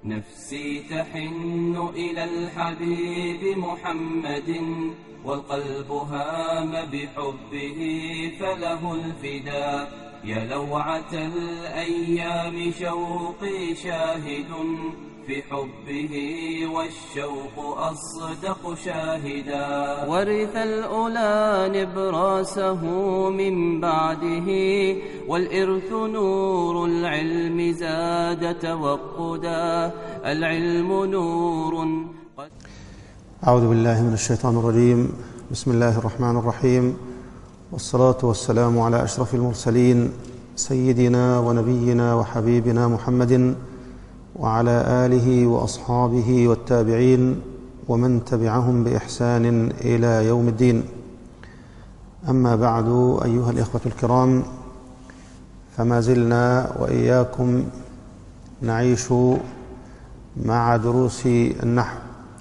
نفسي تحن إلى الحبيب محمد والقلب هام بحبه فله الفداء يا لوعة الأيام شوقي شاهد في حبه والشوق أصدق شاهدا ورث الأولى نبراسه من بعده والإرث نور العلم زاد توقدا العلم نور قد أعوذ بالله من الشيطان الرجيم بسم الله الرحمن الرحيم والصلاة والسلام على أشرف المرسلين سيدنا ونبينا وحبيبنا محمد وعلى آله وأصحابه والتابعين ومن تبعهم بإحسان إلى يوم الدين أما بعد أيها الإخوة الكرام فما زلنا وإياكم نعيش مع دروس النحو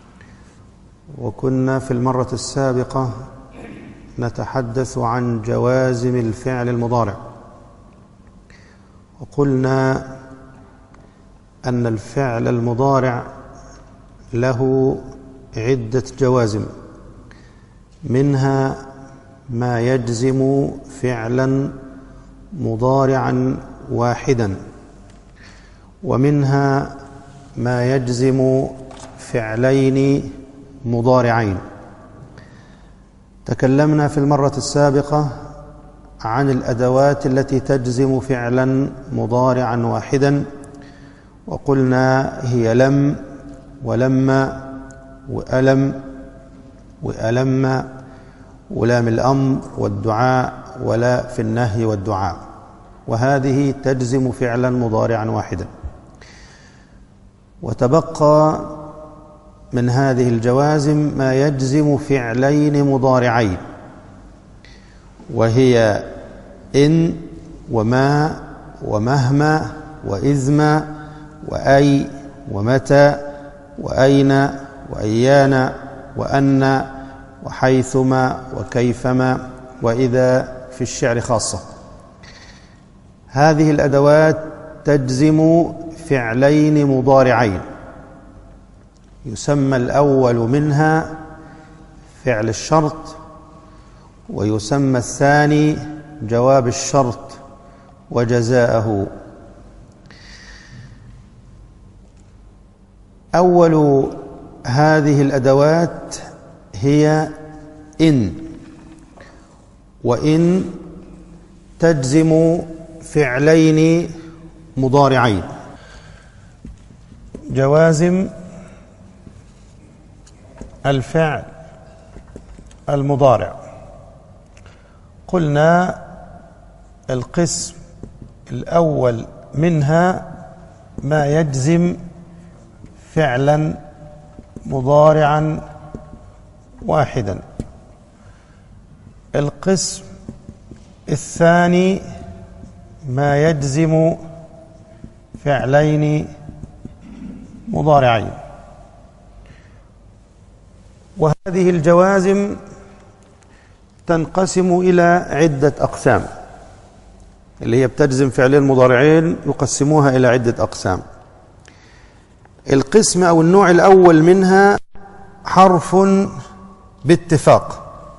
وكنا في المرة السابقة نتحدث عن جوازم الفعل المضارع وقلنا أن الفعل المضارع له عدة جوازم منها ما يجزم فعلا مضارعا واحدا ومنها ما يجزم فعلين مضارعين تكلمنا في المرة السابقة عن الأدوات التي تجزم فعلا مضارعا واحدا وقلنا هي لم ولما وألم وألم ولام الأمر والدعاء ولا في النهي والدعاء وهذه تجزم فعلا مضارعا واحدا وتبقى من هذه الجوازم ما يجزم فعلين مضارعين وهي إن وما ومهما وإذما وأي ومتى وأين وأيان وأن وحيثما وكيفما وإذا في الشعر خاصة هذه الأدوات تجزم فعلين مضارعين يسمى الأول منها فعل الشرط ويسمى الثاني جواب الشرط وجزاءه أول هذه الأدوات هي إن وإن تجزم فعلين مضارعين جوازم الفعل المضارع قلنا القسم الأول منها ما يجزم فعلا مضارعا واحدا القسم الثاني ما يجزم فعلين مضارعين وهذه الجوازم تنقسم إلى عدة أقسام اللي هي بتجزم فعلين مضارعين يقسموها إلى عدة أقسام القسم أو النوع الأول منها حرف باتفاق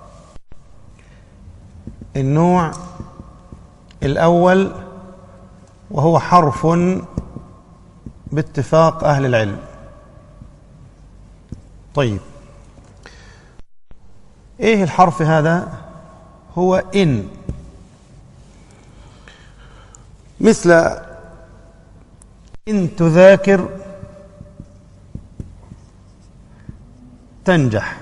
النوع الأول وهو حرف باتفاق أهل العلم طيب ايه الحرف هذا هو ان مثل ان تذاكر تنجح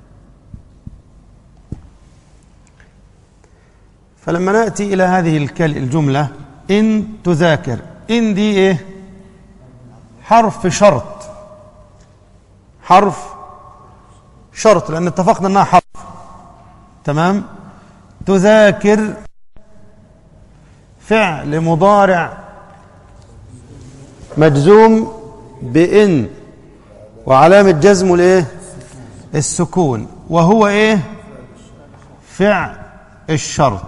فلما ناتي الى هذه الكل الجمله ان تذاكر ان دي ايه حرف شرط حرف شرط لان اتفقنا انها حرف تمام تذاكر فعل مضارع مجزوم بإن وعلامة جزمه الايه السكون وهو ايه فعل الشرط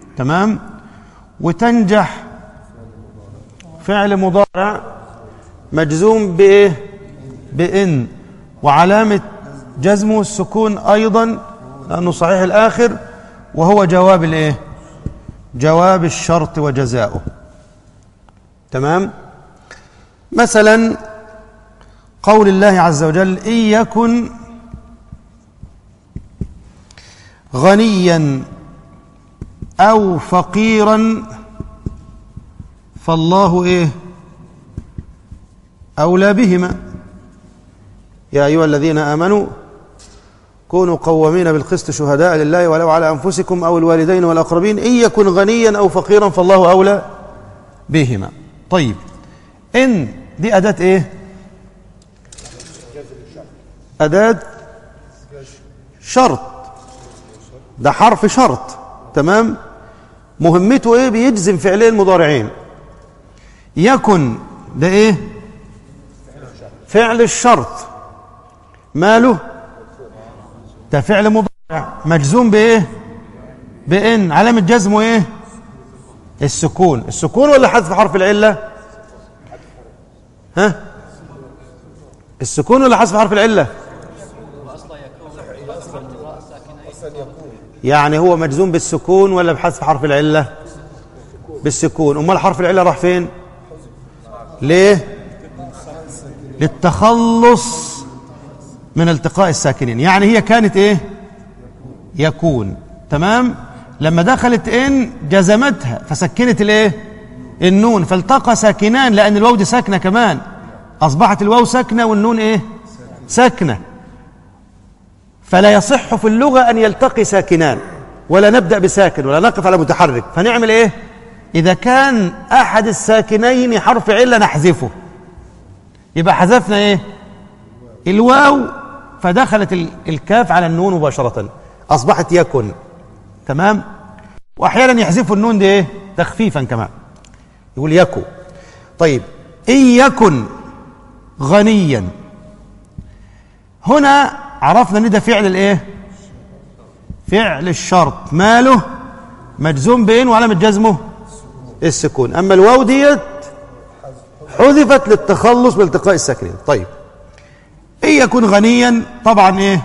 تمام وتنجح فعل مضارع مجزوم بايه بان وعلامه جزمه السكون ايضا لانه صحيح الاخر وهو جواب الايه جواب الشرط وجزاؤه تمام مثلا قول الله عز وجل ان يكن غنيا او فقيرا فالله ايه اولى بهما يا ايها الذين امنوا كونوا قوامين بالقسط شهداء لله ولو على انفسكم او الوالدين والاقربين ان يكن غنيا او فقيرا فالله اولى بهما طيب ان دي اداه ايه اداه شرط ده حرف شرط تمام مهمته ايه بيجزم فعلين مضارعين يكن ده ايه فعل الشرط ماله ده فعل مضارع مجزوم بايه بان علامه جزمه ايه السكون السكون ولا حذف حرف العله ها السكون ولا حذف حرف العله يعني هو مجزوم بالسكون ولا بحذف حرف العله بالسكون امال حرف العله راح فين ليه للتخلص من التقاء الساكنين يعني هي كانت ايه يكون تمام لما دخلت ان جزمتها فسكنت الايه النون فالتقى ساكنان لان الواو دي ساكنه كمان اصبحت الواو ساكنه والنون ايه ساكنه فلا يصح في اللغه ان يلتقي ساكنان ولا نبدا بساكن ولا نقف على متحرك فنعمل ايه اذا كان احد الساكنين حرف عله نحذفه يبقى حذفنا ايه الواو فدخلت الكاف على النون مباشرة أصبحت يكن تمام وأحيانا يحذفوا النون دي إيه تخفيفا كمان يقول يكو طيب إن يكن غنيا هنا عرفنا ان ده فعل الايه فعل الشرط ماله مجزوم بين وعلامه جزمه السكون اما الواو ديت حذفت للتخلص بالتقاء الساكنين طيب إن يكون غنيا طبعا إيه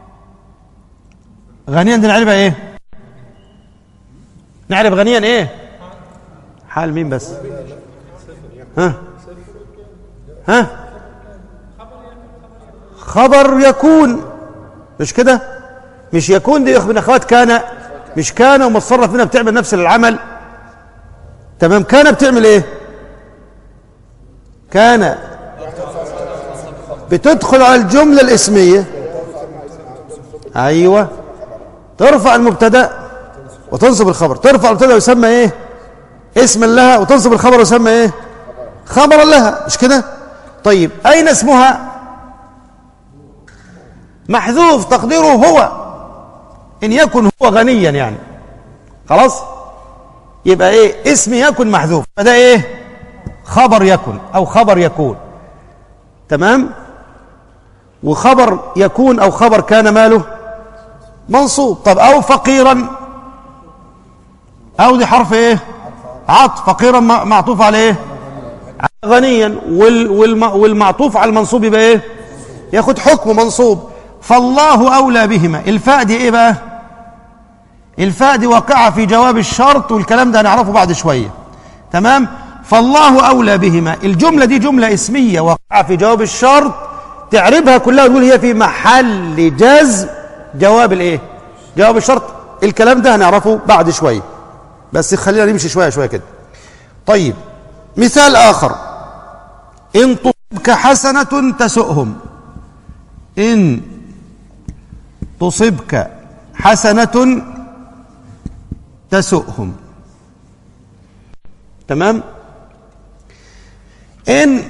غنيا دي نعرفها إيه نعرف غنيا إيه حال مين بس ها ها خبر يكون مش كده مش يكون دي من اخوات كان مش كان ومتصرف منها بتعمل نفس العمل تمام كان بتعمل ايه كان بتدخل على الجملة الاسمية أيوة ترفع المبتدا وتنصب الخبر ترفع المبتدا ويسمى ايه اسما لها وتنصب الخبر ويسمى ايه خبرا لها مش كده طيب أين اسمها محذوف تقديره هو إن يكن هو غنيا يعني خلاص يبقى ايه اسم يكن محذوف فده ايه خبر يكن او خبر يكون تمام وخبر يكون او خبر كان ماله منصوب طب او فقيرا او دي حرف ايه عطف فقيرا معطوف على ايه غنيا والمعطوف على المنصوب يبقى ايه ياخد حكم منصوب فالله اولى بهما الفاء دي ايه بقى الفاء دي واقعه في جواب الشرط والكلام ده هنعرفه بعد شويه تمام فالله اولى بهما الجمله دي جمله اسميه واقعه في جواب الشرط تعربها كلها ونقول هي في محل جزم جواب الايه جواب الشرط الكلام ده هنعرفه بعد شويه بس خلينا نمشي شويه شويه كده طيب مثال اخر ان تصبك حسنه تسؤهم ان تصبك حسنه تسؤهم تمام ان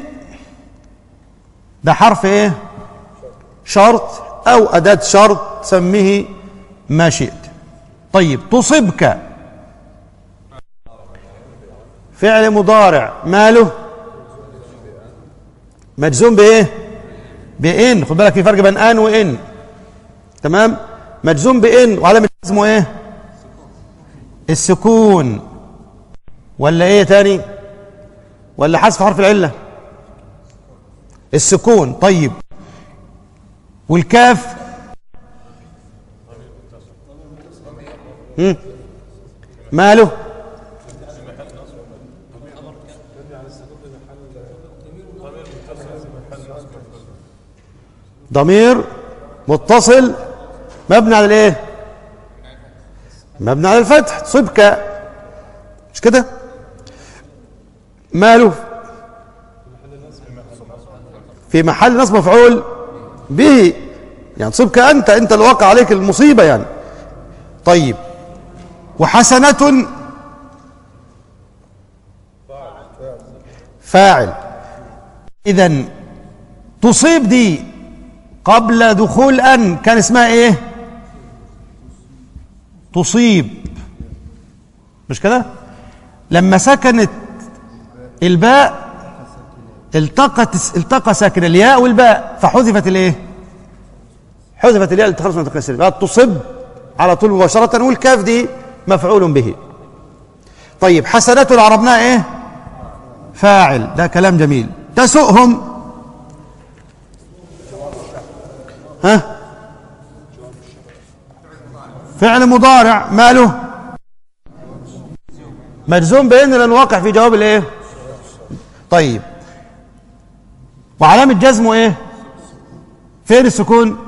ده حرف ايه شرط او اداه شرط سميه ما شئت طيب تصبك فعل مضارع ماله مجزوم بايه بان خد بالك في فرق بين ان وان تمام مجزوم بان وعلامه اسمه ايه السكون ولا ايه تاني ولا حذف حرف العله السكون طيب والكاف هم؟ ماله ضمير متصل مبني على الايه مبني على الفتح صبك مش كده ماله في محل نصب مفعول به يعني تصيبك انت انت اللي وقع عليك المصيبه يعني طيب وحسنه فاعل اذا تصيب دي قبل دخول ان كان اسمها ايه تصيب مش كده لما سكنت الباء التقت التقى ساكن الياء والباء فحذفت الايه حذفت الياء للتخلص من التقى السلبي تصب على طول مباشرة والكاف دي مفعول به طيب حسنات عربناها ايه فاعل ده كلام جميل تسؤهم ها فعل مضارع ماله مجزوم بان لان واقع في جواب الايه طيب وعلامة جزمه ايه فين السكون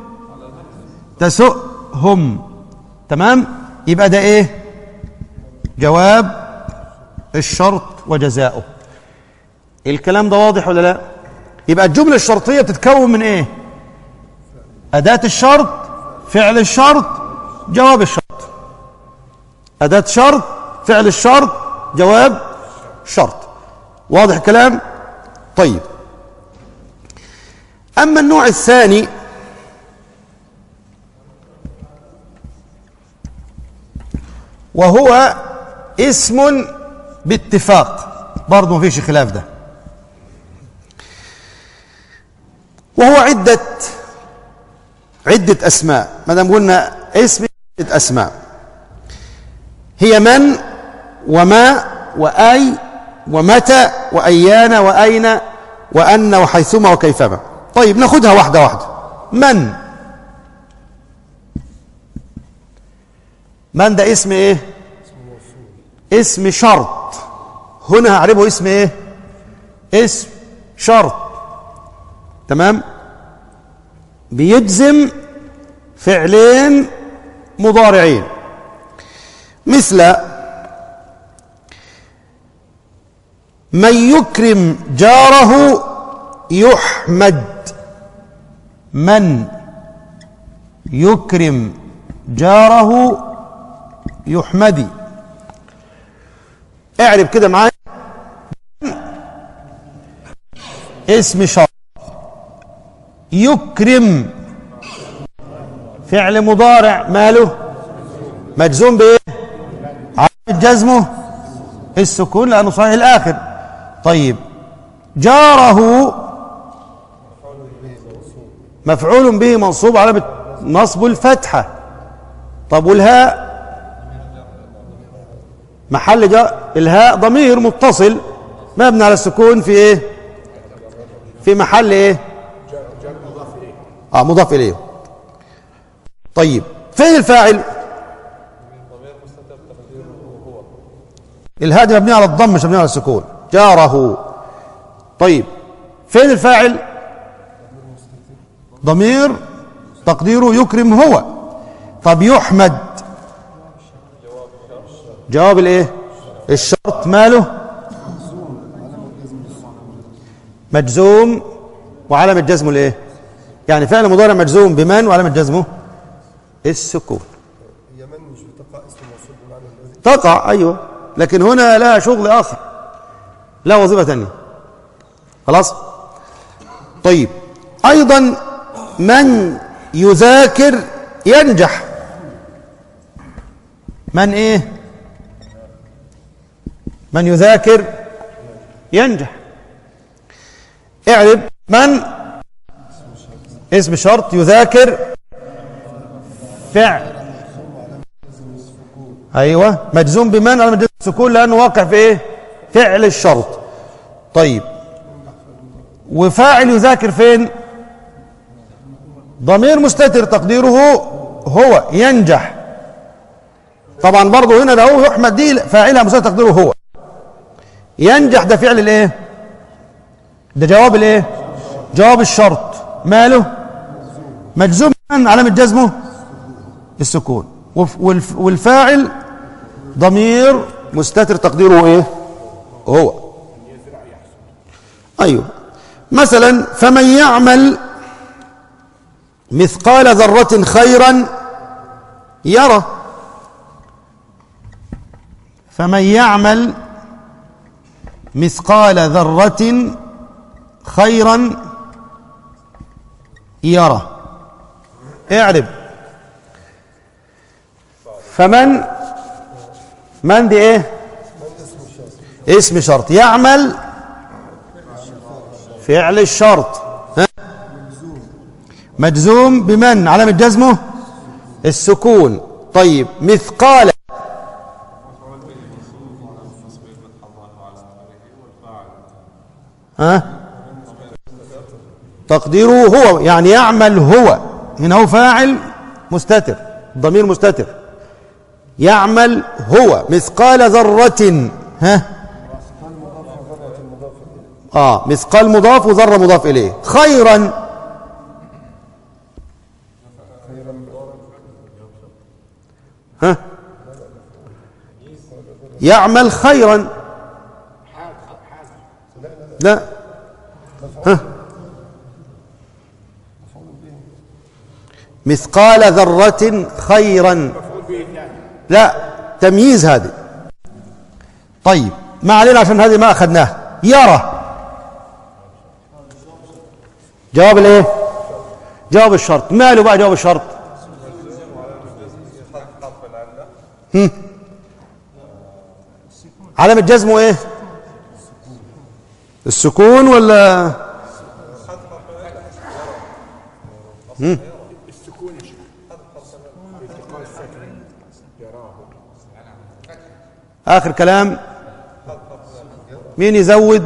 تسؤهم تمام يبقى ده ايه جواب الشرط وجزاؤه الكلام ده واضح ولا لا يبقى الجملة الشرطية بتتكون من ايه أداة الشرط فعل الشرط جواب الشرط أداة شرط فعل الشرط جواب شرط واضح الكلام طيب أما النوع الثاني وهو اسم باتفاق برضه ما فيش خلاف ده وهو عدة عدة أسماء ما دام قلنا اسم عدة أسماء هي من وما وأي ومتى وأيان وأين وأن وحيثما وكيفما طيب ناخدها واحدة واحدة من من ده اسم ايه اسم شرط هنا هعربه اسم ايه اسم شرط تمام بيجزم فعلين مضارعين مثل من يكرم جاره يحمد من يكرم جاره يحمدي اعرب كده معايا اسم شرط يكرم فعل مضارع ماله مجزوم بايه عامل جزمه السكون لانه صحيح الاخر طيب جاره مفعول به منصوب على نصب الفتحة طب والهاء محل جاء الهاء ضمير متصل مبني على السكون في ايه في محل ايه اه مضاف اليه طيب فين الفاعل الهاء دي مبنيه على الضم مش مبنيه على السكون جاره طيب فين الفاعل ضمير تقديره يكرم هو طب يحمد جواب الايه الشرط ماله مجزوم وعلامة جزمه الايه يعني فعل مضارع مجزوم بمن وعلامة جزمه السكون هي من مش بتقع اسم موصول بمعنى الذي تقع ايوه لكن هنا لها شغل اخر لا وظيفه ثانيه خلاص طيب ايضا من يذاكر ينجح من ايه من يذاكر ينجح اعرب من اسم شرط يذاكر فعل ايوه مجزوم بمن على مجزوم السكون لانه واقع في ايه فعل الشرط طيب وفاعل يذاكر فين ضمير مستتر تقديره هو ينجح طبعا برضه هنا ده هو يحمد دي فاعلها مستتر تقديره هو ينجح ده فعل الايه ده جواب الايه جواب الشرط ماله مجزوم علامة جزمه السكون وف- والف- والفاعل ضمير مستتر تقديره ايه هو ايوه مثلا فمن يعمل مثقال ذرة خيرا يرى فمن يعمل مثقال ذرة خيرا يرى اعرب فمن من دي ايه اسم شرط يعمل فعل الشرط ها؟ مجزوم بمن علامة جزمه السكون طيب مثقال ها تقديره هو يعني يعمل هو هنا هو فاعل مستتر ضمير مستتر يعمل هو مثقال ذرة ها اه مثقال مضاف وذرة مضاف إليه خيرا ها يعمل خيرا لا ها مثقال ذرة خيرا لا تمييز هذه طيب ما علينا عشان هذه ما أخذناها يرى جواب الايه جواب الشرط ماله بقى جواب الشرط هم. علامة جزمه ايه السكون ولا هم. آخر كلام مين يزود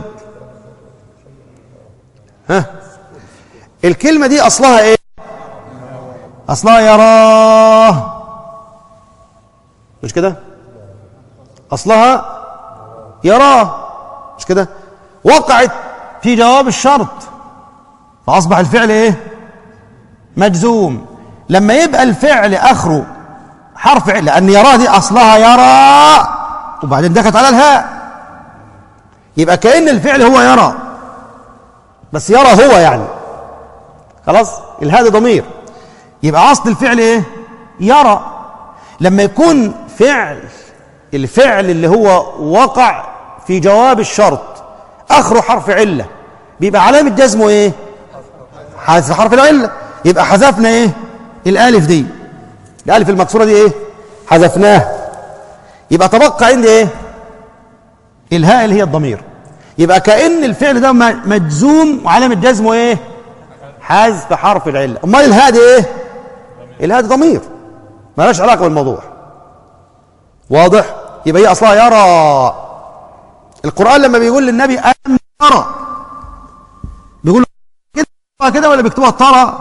ها الكلمة دي أصلها إيه أصلها يراه مش كده أصلها يراه مش كده وقعت في جواب الشرط فأصبح الفعل إيه مجزوم لما يبقى الفعل آخره حرف عله لأن يراه دي أصلها يرى وبعدين دخلت على الهاء يبقى كأن الفعل هو يرى بس يرى هو يعني خلاص الهاء ده ضمير يبقى اصل الفعل ايه يرى لما يكون فعل الفعل اللي هو وقع في جواب الشرط اخره حرف عله بيبقى علامه جزمه ايه حذف حرف العله يبقى حذفنا ايه الالف دي الالف المكسوره دي ايه حذفناها يبقى تبقى عندي ايه الهاء اللي هي الضمير يبقى كأن الفعل ده م- مجزوم وعلامة جزمه ايه حذف حرف العلة امال الهاء دي ايه الهاء دي ضمير مالهاش علاقة بالموضوع واضح يبقى هي اصلها يرى القرآن لما بيقول للنبي ألم ترى بيقول له كده كده ولا بيكتبها ترى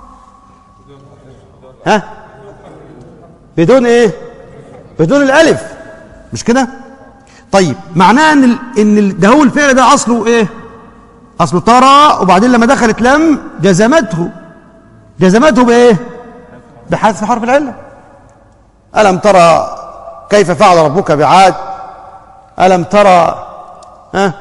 ها بدون ايه بدون الالف مش كده طيب معناه ان ال... ان ال... ده هو الفعل ده اصله ايه اصله ترى وبعدين لما دخلت لم جزمته جزمته بايه بحذف حرف العله الم ترى كيف فعل ربك بعاد الم ترى ها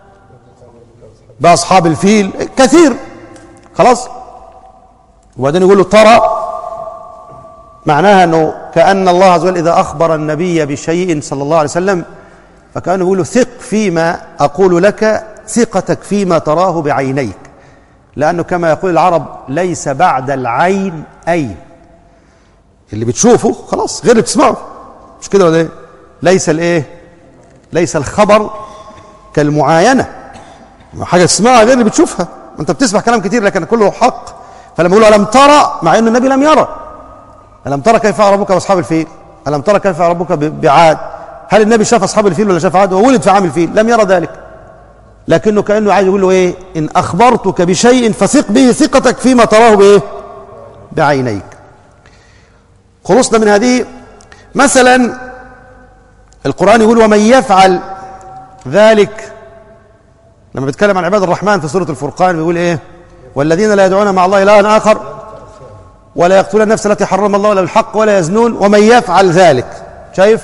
باصحاب الفيل كثير خلاص وبعدين يقول له ترى معناها انه كان الله عز وجل اذا اخبر النبي بشيء صلى الله عليه وسلم فكانه يقول له ثق فيما اقول لك ثقتك فيما تراه بعينيك لانه كما يقول العرب ليس بعد العين اين اللي بتشوفه خلاص غير اللي بتسمعه مش كده ولا ايه ليس الايه ليس الخبر كالمعاينه حاجه تسمعها غير اللي بتشوفها انت بتسمع كلام كتير لكن كله حق فلما يقول الم ترى مع ان النبي لم يرى ألم ترى كيف فعل ربك بأصحاب الفيل ألم ترى كيف فعل ربك ب- بعاد هل النبي شاف أصحاب الفيل ولا شاف عاد وولد في عام الفيل لم يرى ذلك لكنه كأنه عايز يقول له إيه إن أخبرتك بشيء فثق به ثقتك فيما تراه بإيه بعينيك خلصنا من هذه مثلا القرآن يقول ومن يفعل ذلك لما بيتكلم عن عباد الرحمن في سورة الفرقان بيقول إيه والذين لا يدعون مع الله إلها آخر ولا يقتلون النفس التي حرم الله الا بالحق ولا يزنون ومن يفعل ذلك شايف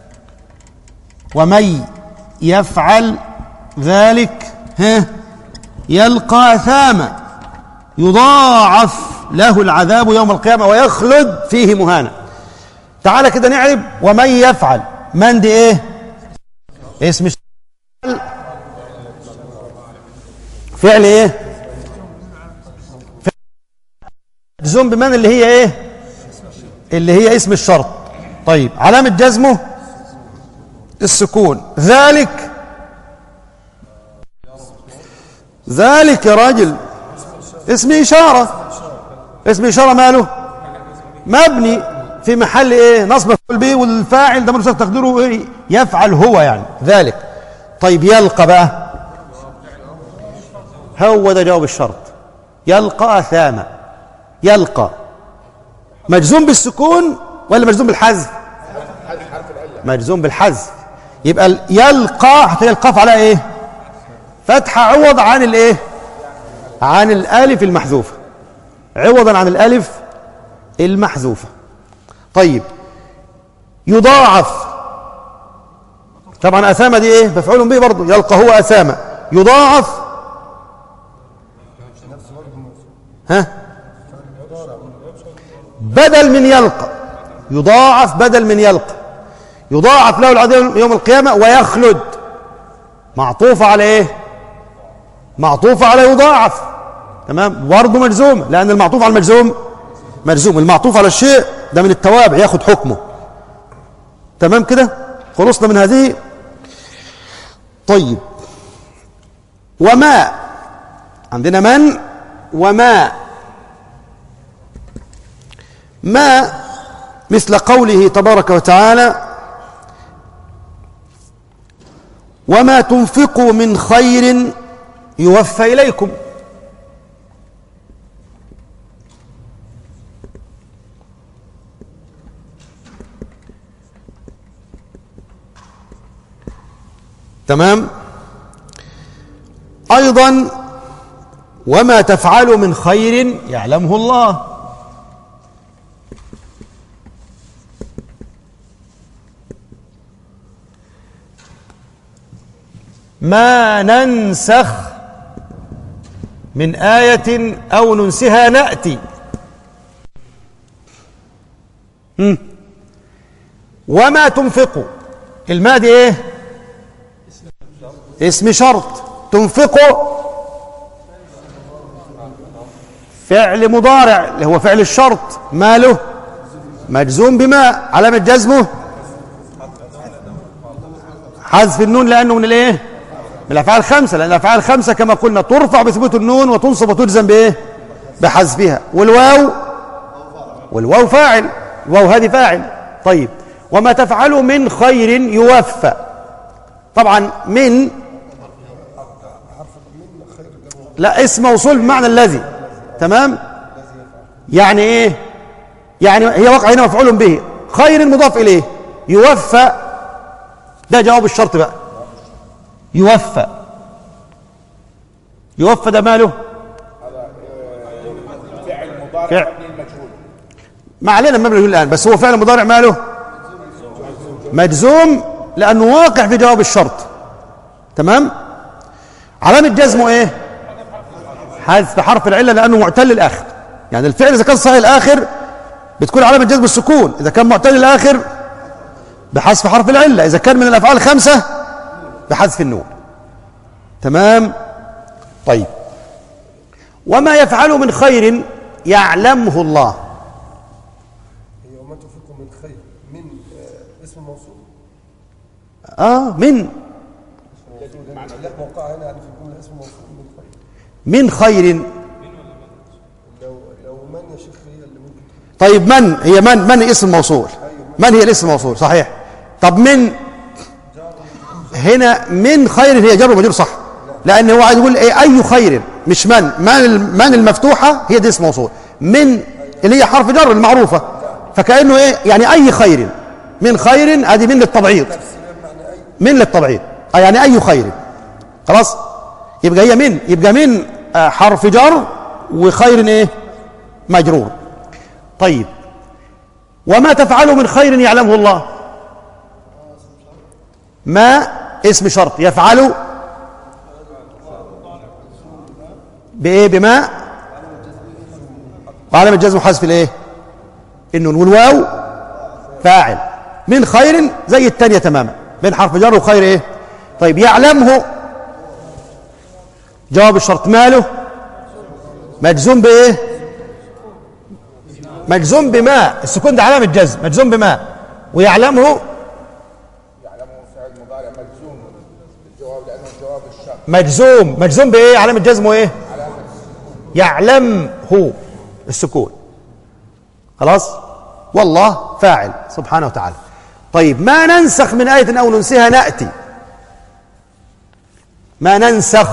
ومن يفعل ذلك ها يلقى اثاما يضاعف له العذاب يوم القيامه ويخلد فيه مهانا تعالى كده نعرب ومن يفعل من دي ايه اسم الشغل. فعل ايه جزم بمن اللي هي ايه اللي هي اسم الشرط طيب علامة جزمه السكون ذلك ذلك يا راجل اسم إشارة اسم إشارة ماله مبني في محل ايه نصب مفعول به والفاعل ده مرسل تقديره ايه يفعل هو يعني ذلك طيب يلقى بقى هو ده جواب الشرط يلقى أثاما يلقى مجزوم بالسكون ولا مجزوم بالحذف مجزوم بالحذف يبقى ال- يلقى هتلاقي القاف على ايه فتحه عوض عن الايه عن الالف المحذوفه عوضا عن الالف المحذوفه طيب يضاعف طبعا اثامه دي ايه مفعول به برضه يلقى هو اثامه يضاعف ها بدل من يلقى يضاعف بدل من يلقى يضاعف له العذاب يوم القيامة ويخلد معطوفة على ايه معطوفة على يضاعف تمام برضه مجزوم لأن المعطوف على المجزوم مجزوم المعطوف على الشيء ده من التوابع ياخد حكمه تمام كده خلصنا من هذه طيب وما عندنا من وما ما مثل قوله تبارك وتعالى وما تنفقوا من خير يوفى إليكم تمام أيضا وما تفعل من خير يعلمه الله ما ننسخ من آية أو ننسها نأتي هم. وما تنفقوا الماء دي ايه اسم شرط تنفقوا فعل مضارع اللي هو فعل الشرط ماله مجزوم بما علامة جزمه حذف النون لأنه من الايه من الأفعال الخمسة لأن الأفعال الخمسة كما قلنا ترفع بثبوت النون وتنصب وتجزم بإيه بحذفها والواو والواو فاعل الواو هذه فاعل طيب وما تفعل من خير يوفى طبعا من لا اسم موصول بمعنى الذي تمام يعني ايه يعني هي وقع هنا مفعول به خير مضاف اليه يوفى ده جواب الشرط بقى يوفى يوفى ده ماله فعل ما علينا من المجهول الان بس هو فعل مضارع ماله مجزوم لانه واقع في جواب الشرط تمام علامه جزمه ايه حذف حرف العله لانه معتل الاخر يعني الفعل اذا كان صحيح الاخر بتكون علامه جزم السكون اذا كان معتل الاخر بحذف حرف العله اذا كان من الافعال الخمسه بحذف النون تمام طيب وما يفعل من خير يعلمه الله هي وما تنفقوا من خير من آه، اسم موصول اه من لا موقع هنا يعني في الجمله اسم موصول من خير من خير لو لو من يا شيخ هي اللي ممكن تكون طيب من هي من من اسم موصول من هي الاسم الموصول صحيح طب من هنا من خير هي جر ومجرور صح لان هو عايز يقول ايه اي خير مش من من من المفتوحه هي دي اسم موصول من اللي هي حرف جر المعروفه فكانه ايه يعني اي خير من خير ادي من للتبعيض من للتبعيض آه يعني اي خير خلاص يبقى هي من يبقى من آه حرف جر وخير ايه مجرور طيب وما تفعلوا من خير يعلمه الله ما اسم شرط يفعل بايه بما وعلامة الجزم حذف الايه النون والواو فاعل من خير زي الثانيه تماما من حرف جر وخير ايه طيب يعلمه جواب الشرط ماله مجزوم بايه مجزوم بما السكون ده علامه جزم مجزوم بما ويعلمه يعلمه فعل مضارع مجزوم الجواب لانه جواب الشرط مجزوم مجزوم بايه علامه جزمه ايه يعلمه السكون خلاص والله فاعل سبحانه وتعالى طيب ما ننسخ من آية أو ننسها نأتي ما ننسخ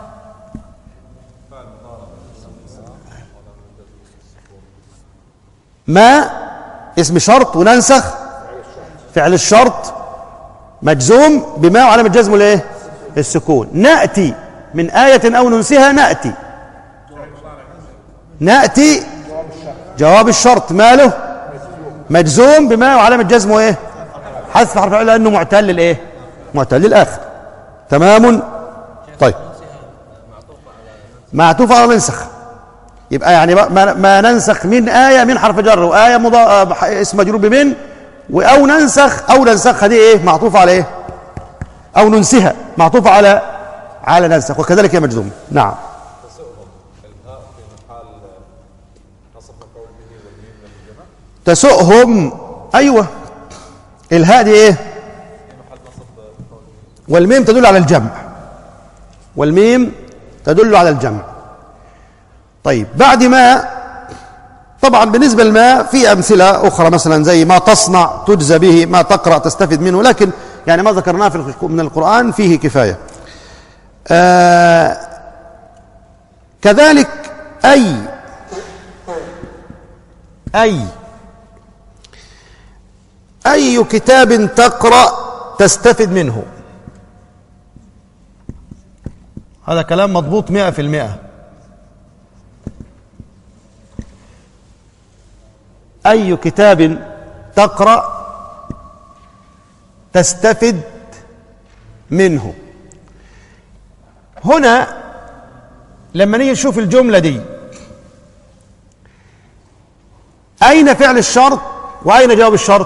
ما اسم شرط وننسخ فعل الشرط مجزوم بما وعلامة جزمه الايه السكون نأتي من آية أو ننسها نأتي نأتي جواب الشرط ماله مجزوم بما وعلامة جزمه ايه حذف حرف العلة لأنه معتل للايه معتل للآخر تمام طيب معطوف على ننسخ يبقى يعني ما, ما ننسخ من آية من حرف جر وآية مضا... اسم مجرور بمن أو ننسخ أو ننسخها دي إيه معطوفة على إيه أو ننسها معطوفة على على ننسخ وكذلك هي مجزوم نعم تسؤهم أيوة الهاء دي إيه والميم تدل على الجمع والميم تدل على الجمع طيب بعد ما طبعا بالنسبة لما في أمثلة أخرى مثلا زي ما تصنع تجزى به ما تقرأ تستفد منه لكن يعني ما ذكرناه في من القرآن فيه كفاية آه كذلك أي أي أي كتاب تقرأ تستفد منه هذا كلام مضبوط مئة في المئة أي كتاب تقرأ تستفد منه هنا لما نيجي نشوف الجملة دي أين فعل الشرط وأين جواب الشرط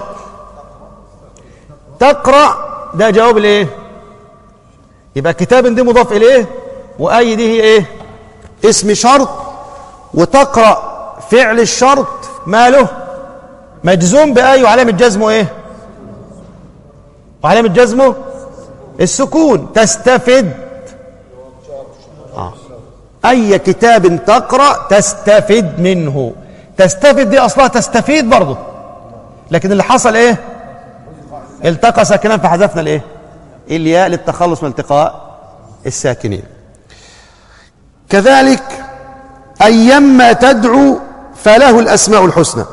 تقرأ ده جواب الايه يبقى كتاب دي مضاف إليه وأي دي هي ايه اسم شرط وتقرأ فعل الشرط ماله مجزوم بأي وعلامة جزمه ايه وعلامة جزمه السكون تستفد آه. أي كتاب تقرأ تستفد منه تستفد دي أصلها تستفيد برضه لكن اللي حصل ايه التقى ساكنان فحذفنا الايه الياء للتخلص من التقاء الساكنين كذلك أيما تدعو فله الأسماء الحسنى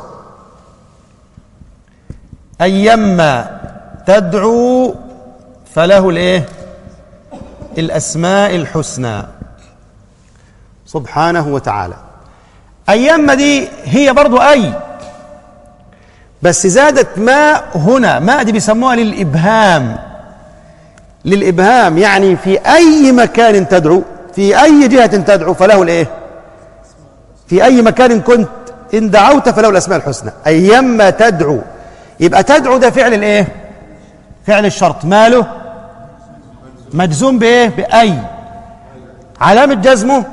أيما تدعو فله الايه الأسماء الحسنى سبحانه وتعالى أيما دي هي برضو أي بس زادت ما هنا ما دي بيسموها للإبهام للإبهام يعني في أي مكان تدعو في أي جهة تدعو فله الإيه في أي مكان كنت إن دعوت فله الأسماء الحسنى أيما تدعو يبقى تدعو ده فعل الإيه فعل الشرط ماله مجزوم بإيه بأي علامة جزمه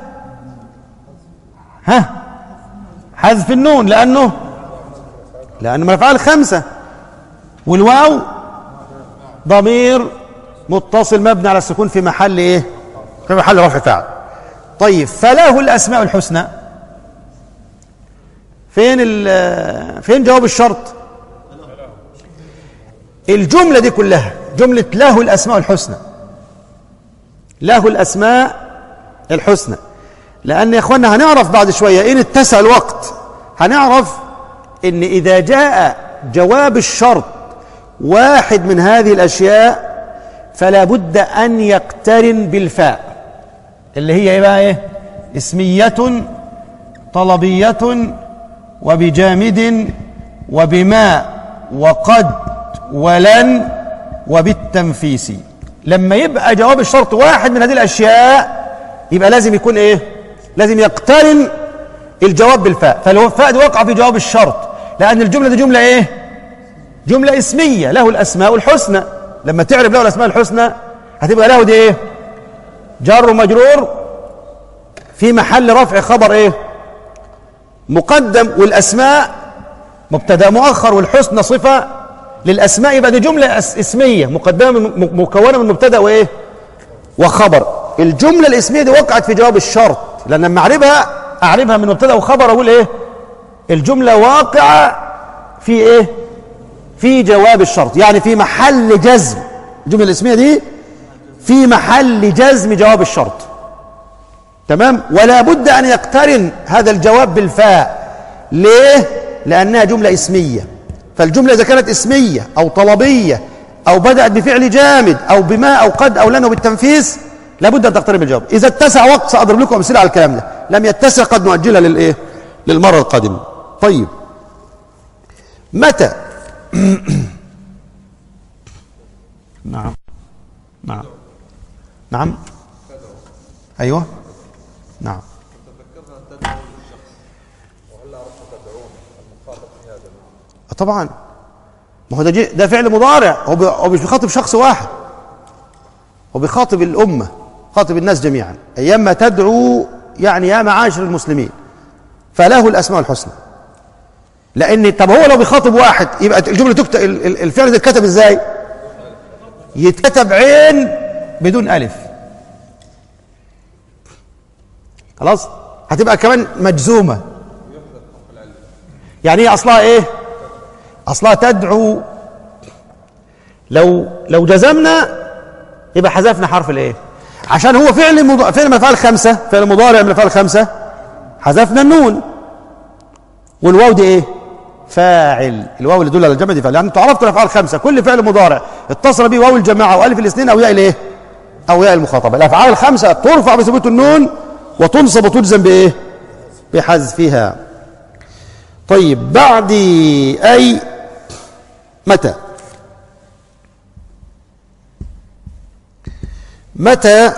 ها حذف النون لأنه لأنه من الأفعال خمسة والواو ضمير متصل مبني على السكون في محل إيه في محل رفع فاعل طيب فله الأسماء الحسنى فين فين جواب الشرط الجملة دي كلها جملة له الأسماء الحسنى له الأسماء الحسنى لأن يا إخوانا هنعرف بعد شوية إن اتسع الوقت هنعرف إن إذا جاء جواب الشرط واحد من هذه الأشياء فلا بد أن يقترن بالفاء اللي هي إيه بقى إيه اسمية طلبية وبجامد وبما وقد ولن وبالتنفيس لما يبقى جواب الشرط واحد من هذه الأشياء يبقى لازم يكون إيه لازم يقترن الجواب بالفاء فالفاء دي وقع في جواب الشرط لأن الجملة دي جملة إيه جملة اسمية له الأسماء الحسنى لما تعرف له الأسماء الحسنى هتبقى له دي إيه جار ومجرور في محل رفع خبر إيه مقدم والأسماء مبتدا مؤخر والحسنى صفة للأسماء يبقى دي جملة أس- اسمية مقدمة من م- مكونة من مبتدا وإيه وخبر الجملة الاسمية دي وقعت في جواب الشرط لأن لما أعربها أعربها من مبتدا وخبر أقول إيه الجملة واقعة في إيه في جواب الشرط يعني في محل جزم الجملة الاسمية دي في محل جزم جواب الشرط تمام ولا بد أن يقترن هذا الجواب بالفاء ليه لأنها جملة اسمية فالجملة إذا كانت اسمية أو طلبية أو بدأت بفعل جامد أو بما أو قد أو لن أو بالتنفيس لابد أن تقترن بالجواب إذا اتسع وقت سأضرب لكم أمثلة على الكلام ده لم يتسع قد نؤجلها للإيه للمرة القادمة طيب متى نعم نعم نعم أيوه نعم طبعا ما هو ده جي- ده فعل مضارع هو بي- هو مش بيخاطب شخص واحد هو بيخاطب الأمة خاطب الناس جميعا أيما تدعو يعني يا معاشر المسلمين فله الأسماء الحسنى لأن طب هو لو بيخاطب واحد يبقى الجملة تكتب ال- ال- الفعل ده يتكتب ازاي؟ يتكتب عين بدون ألف خلاص هتبقى كمان مجزومة يعني هي أصلها إيه أصلها تدعو لو لو جزمنا يبقى حذفنا حرف الإيه عشان هو فعل مض... فعل من الأفعال الخمسة فعل مضارع من الأفعال الخمسة حذفنا النون والواو دي إيه فاعل الواو اللي تدل على الجمع دي فاعل يعني انتوا عرفتوا الافعال الخمسه كل فعل مضارع اتصل به واو الجماعه والف الاثنين او ياء الايه او ياء المخاطبه الافعال الخمسه ترفع بثبوت النون وتنصب وتجزم بايه بحذفها طيب بعد اي متى متى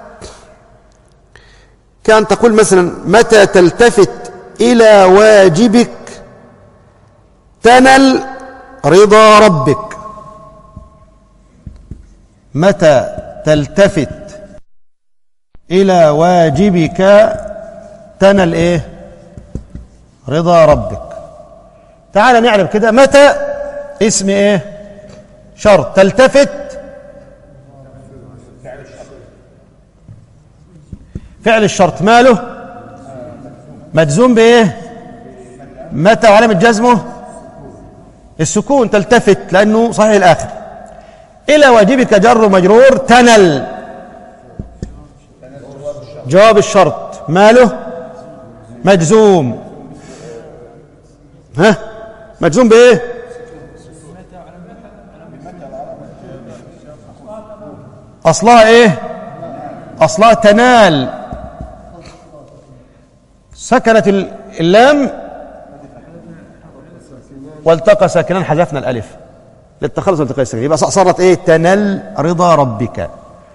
كان تقول مثلا متى تلتفت الى واجبك تنل رضا ربك متى تلتفت الى واجبك تنل ايه رضا ربك تعال نعرف كده متى اسم ايه شرط تلتفت فعل الشرط ماله مجزوم بايه متى وعلامه جزمه السكون تلتفت لانه صحيح الاخر الى واجبك جر مجرور تنل جواب الشرط ماله مجزوم ها مجزوم بايه اصلها ايه اصلها تنال سكنت اللام والتقى ساكنان حذفنا الالف للتخلص من التقاء الساكنين يبقى صارت ايه تنل رضا ربك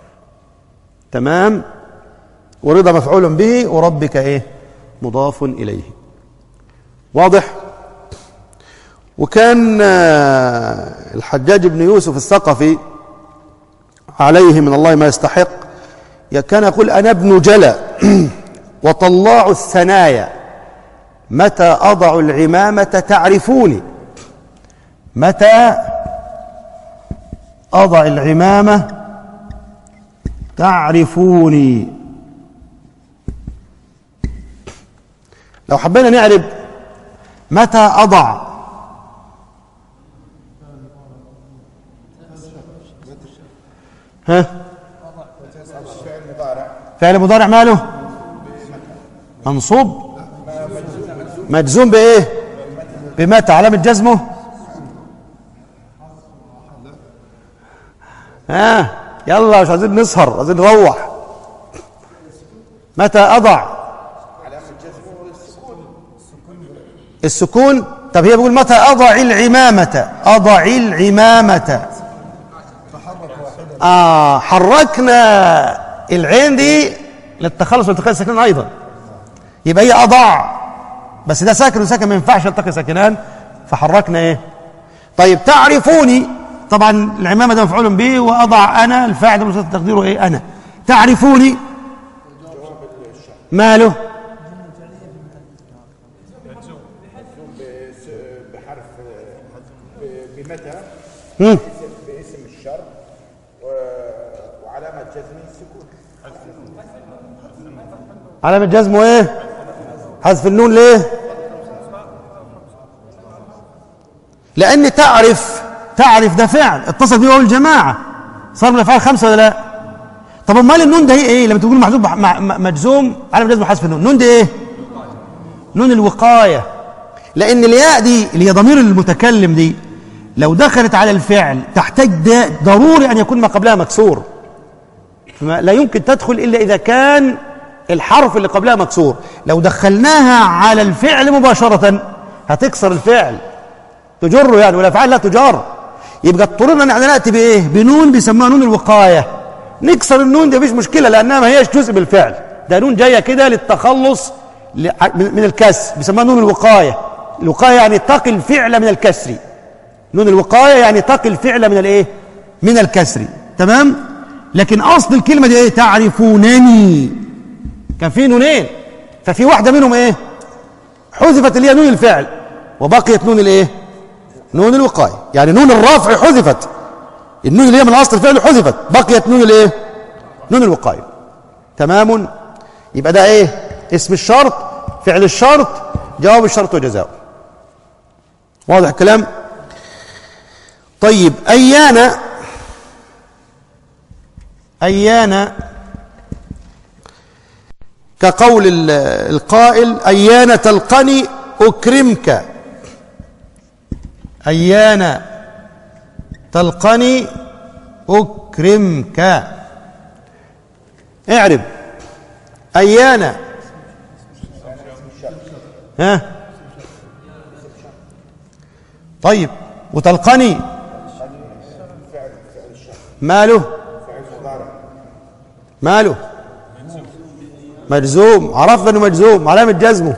تمام ورضا مفعول به وربك ايه مضاف اليه واضح وكان آه، الحجاج بن يوسف الثقفي عليه من الله ما يستحق كان يقول انا ابن جلا وطلاع الثنايا متى اضع العمامه تعرفوني متى اضع العمامه تعرفوني لو حبينا نعرف متى اضع ها فعل مضارع ماله منصوب مجزوم بايه بمتى علامة جزمه ها يلا مش عايزين نسهر عايزين نروح متى أضع السكون طب هي بيقول متى أضع العمامة أضع العمامة آه حركنا العين دي للتخلص من التقاء الساكنين أيضا يبقى هي أضع بس ده ساكن وساكن ما ينفعش يلتقي ساكنان فحركنا ايه طيب تعرفوني طبعا العمامه ده مفعول به واضع انا الفاعل ده مستتر تقديره ايه انا تعرفوني ماله بحرف ب- بمتى مم. باسم الشر و- وعلامة جزمه السكون علامة جزمه ايه حذف النون ليه لان تعرف تعرف ده فعل اتصل به واو الجماعه صار من الافعال خمسه ولا لا طب امال النون ده هي ايه لما تقول محذوف بح- مع- مع- مجزوم علامة جزمه حذف النون النون دي ايه نون الوقايه لان الياء دي اللي هي ضمير المتكلم دي لو دخلت على الفعل تحتاج دا- ضروري ان يكون ما قبلها مكسور فما لا يمكن تدخل إلا إذا كان الحرف اللي قبلها مكسور لو دخلناها على الفعل مباشرة هتكسر الفعل تجره يعني والأفعال لا تجار يبقى اضطررنا ان احنا ناتي بايه؟ بنون بيسموها نون الوقايه نكسر النون دي مفيش مشكله لانها ما هياش جزء بالفعل ده نون جايه كده للتخلص ل- من من الكسر بيسموها نون الوقايه الوقايه يعني تقي الفعل من الكسر نون الوقايه يعني تقي الفعل من الايه من الكسر تمام لكن اصل الكلمه دي ايه تعرفونني كان في نونين ففي واحده منهم ايه حذفت اللي هي نون الفعل وبقيت نون الايه نون الوقايه يعني نون الرفع حذفت النون اللي هي من اصل الفعل حذفت بقيت نون الايه نون الوقايه تمام يبقى ده ايه اسم الشرط فعل الشرط جواب الشرط وجزاؤه واضح الكلام طيب ايانا ايانا كقول ال- القائل ايان تلقني اكرمك ايان تلقني اكرمك اعرب ايان ها طيب وتلقني ماله ماله مجزوم عرفنا انه مجزوم علامه جزمه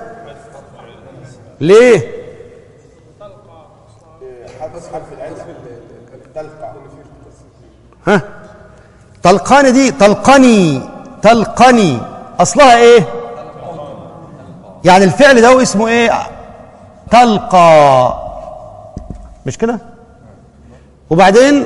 ليه حذف حرف العلة تلقى ها تلقاني دي تلقني تلقني اصلها ايه يعني الفعل ده اسمه ايه تلقى مش كده وبعدين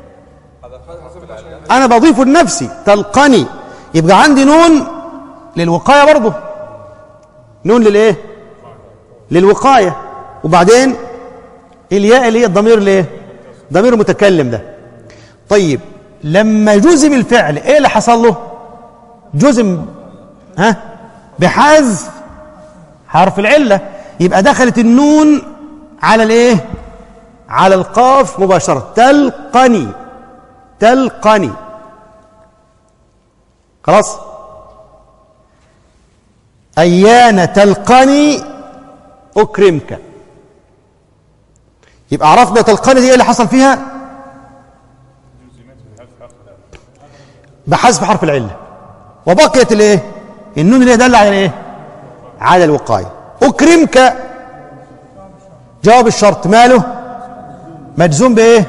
انا بضيفه لنفسي تلقني يبقى عندي نون للوقايه برضه نون للايه للوقايه وبعدين الياء اللي هي الضمير الايه ضمير المتكلم ده طيب لما جزم الفعل ايه اللي حصل له جزم ها بحذف حرف العله يبقى دخلت النون على الايه على القاف مباشره تلقني تلقني خلاص ايان تلقني اكرمك يبقى عرفنا تلقني دي ايه اللي حصل فيها بحذف حرف العله وبقيت الايه النون اللي هي دل على الايه على الوقايه اكرمك جواب الشرط ماله مجزوم بايه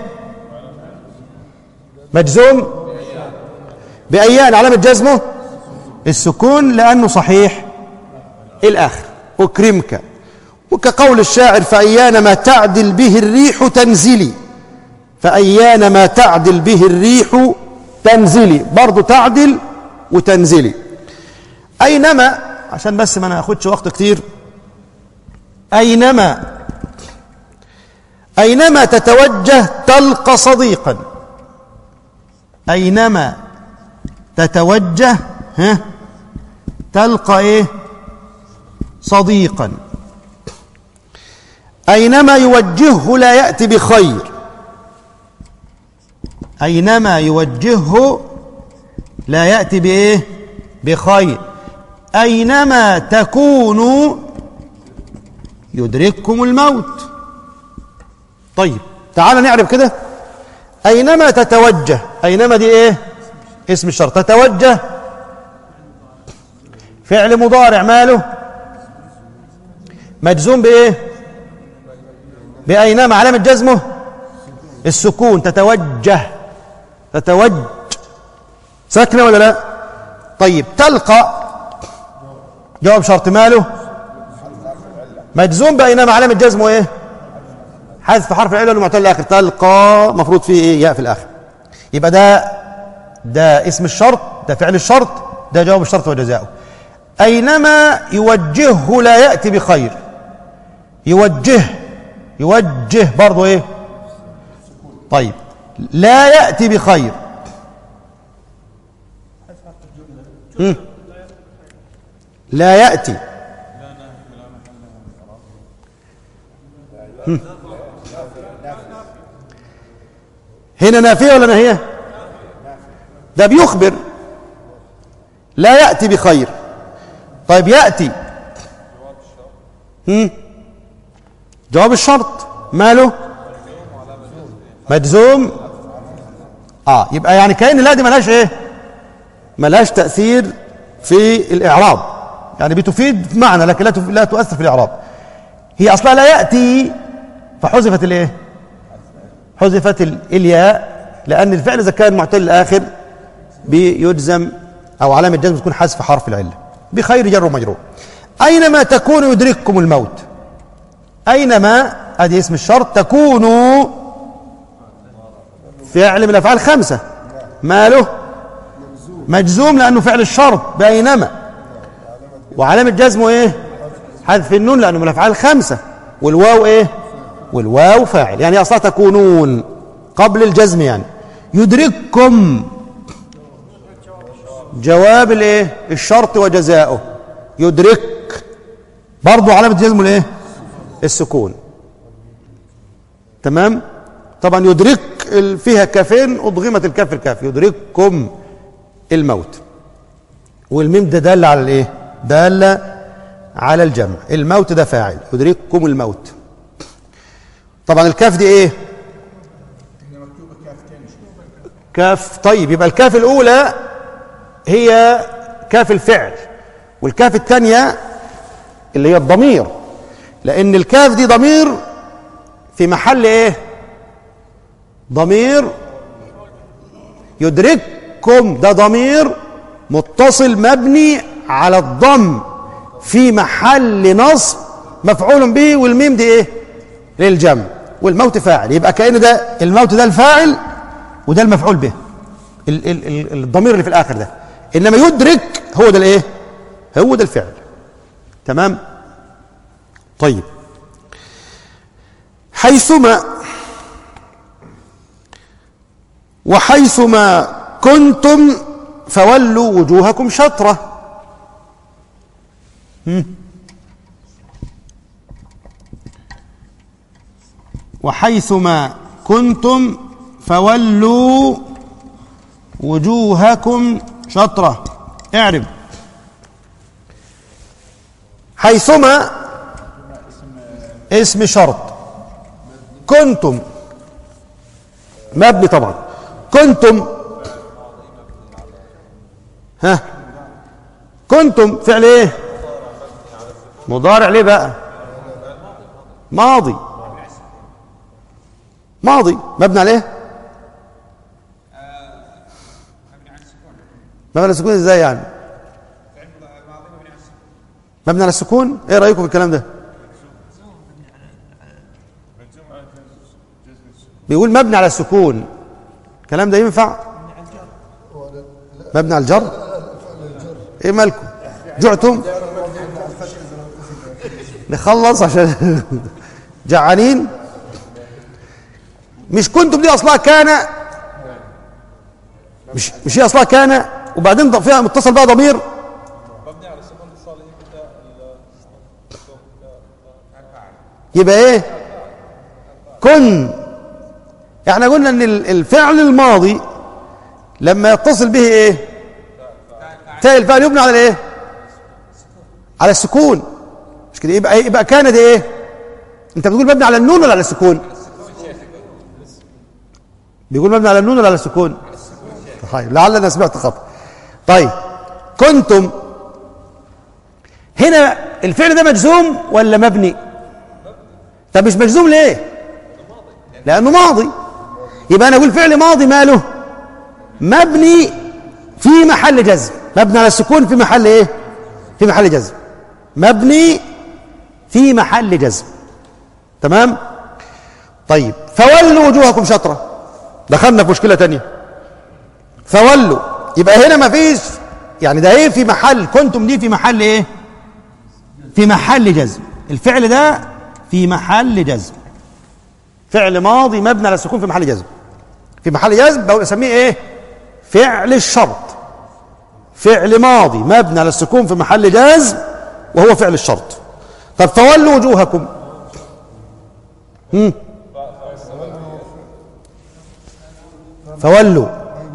مجزوم بايان علامه جزمه السكون لانه صحيح الاخر اكرمك وكقول الشاعر فايان ما تعدل به الريح تنزلي فايان ما تعدل به الريح تنزلي برضه تعدل وتنزلي اينما عشان بس ما ناخدش وقت كتير اينما اينما تتوجه تلقى صديقا اينما تتوجه ها تلقى ايه صديقا اينما يوجهه لا ياتي بخير اينما يوجهه لا ياتي بايه بخير اينما تكونوا يدرككم الموت طيب تعال نعرف كده اينما تتوجه اينما دي ايه اسم الشرط تتوجه فعل مضارع ماله مجزوم بايه باينما علامه جزمه السكون تتوجه تتوج ساكنه ولا لا طيب تلقى جواب شرط ماله مجزوم باينما علامه جزمه ايه حذف حرف العله المعتل الاخر تلقى مفروض فيه ايه ياء في الاخر يبقى ده ده اسم الشرط ده فعل الشرط ده جواب الشرط وجزاؤه اينما يوجهه لا ياتي بخير يوجه يوجه برضه ايه طيب لا ياتي بخير مم. لا ياتي مم. هنا نافيه ولا نهيه ده بيخبر لا ياتي بخير طيب ياتي هم؟ جواب الشرط ماله مجزوم اه يبقى يعني كأن لا دي ملهاش ايه ملهاش تأثير في الإعراب يعني بتفيد معنى لكن لا تف... لا تؤثر في الإعراب هي أصلا لا يأتي فحذفت الايه حذفت ال- الياء لأن الفعل إذا كان معتل الآخر بيجزم أو علامة جزم تكون حذف حرف العلة بخير جر ومجرور أينما تكون يدرككم الموت أينما أدي اسم الشرط تكونوا فعل من الأفعال خمسة ماله مجزوم لأنه فعل الشرط بأينما وعلامة جزمه إيه حذف النون لأنه من الأفعال خمسة والواو إيه والواو فاعل يعني أصلا تكونون قبل الجزم يعني يدرككم جواب الايه الشرط وجزاؤه يدرك برضه علامه جزمه الايه السكون تمام طبعا يدرك ال- فيها كافين اضغمت الكاف في الكاف يدرككم الموت والميم ده دال على الايه دال على الجمع الموت ده فاعل يدرككم الموت طبعا الكاف دي ايه كاف طيب يبقى الكاف الاولى هي كاف الفعل والكاف الثانيه اللي هي الضمير لان الكاف دي ضمير في محل ايه ضمير يدرككم ده ضمير متصل مبني على الضم في محل نصب مفعول به والميم دي ايه للجمع والموت فاعل يبقى كأن ده الموت ده الفاعل وده المفعول به ال- ال- ال- الضمير اللي في الاخر ده انما يدرك هو ده الايه هو ده الفعل تمام طيب حيثما وحيثما كنتم فولوا وجوهكم شطره هم. وحيثما كنتم فولوا وجوهكم شطرة اعرب حيثما اسم شرط كنتم مبني طبعا كنتم ها كنتم فعل ايه مضارع ليه بقى ماضي ماضي مبني على ايه مبني على السكون ازاي يعني مبني على السكون ايه رايكم في الكلام ده بيقول مبني على السكون الكلام ده ينفع مبني على الجر ايه مالكم جعتم نخلص عشان جعانين مش كنتم دي اصلها كان مش مش هي اصلها كان وبعدين ض- فيها متصل بقى ضمير يبقى ايه كن احنا قلنا ان ال- الفعل الماضي لما يتصل به ايه تاء الفعل يبنى على الايه على السكون مش كده يبقى إيه؟ يبقى كان دي ايه انت بتقول مبني على النون ولا على السكون بيقول مبني على النون ولا على السكون طيب لعل انا سمعت خطا طيب كنتم هنا الفعل ده مجزوم ولا مبني طب مش مجزوم ليه لانه ماضي يبقى انا اقول فعل ماضي ماله مبني في محل جزم مبني على السكون في محل ايه في محل جزم مبني في محل جزم تمام طيب فولوا وجوهكم شطرة دخلنا في مشكلة تانية فولوا يبقى هنا ما فيش يعني ده ايه في محل كنتم دي في محل ايه في محل جزم الفعل ده في محل جزم فعل ماضي مبني على السكون في محل جزم في محل جزم بقول اسميه ايه فعل الشرط فعل ماضي مبني على السكون في محل جزم وهو فعل الشرط طب فولوا وجوهكم هم. فولوا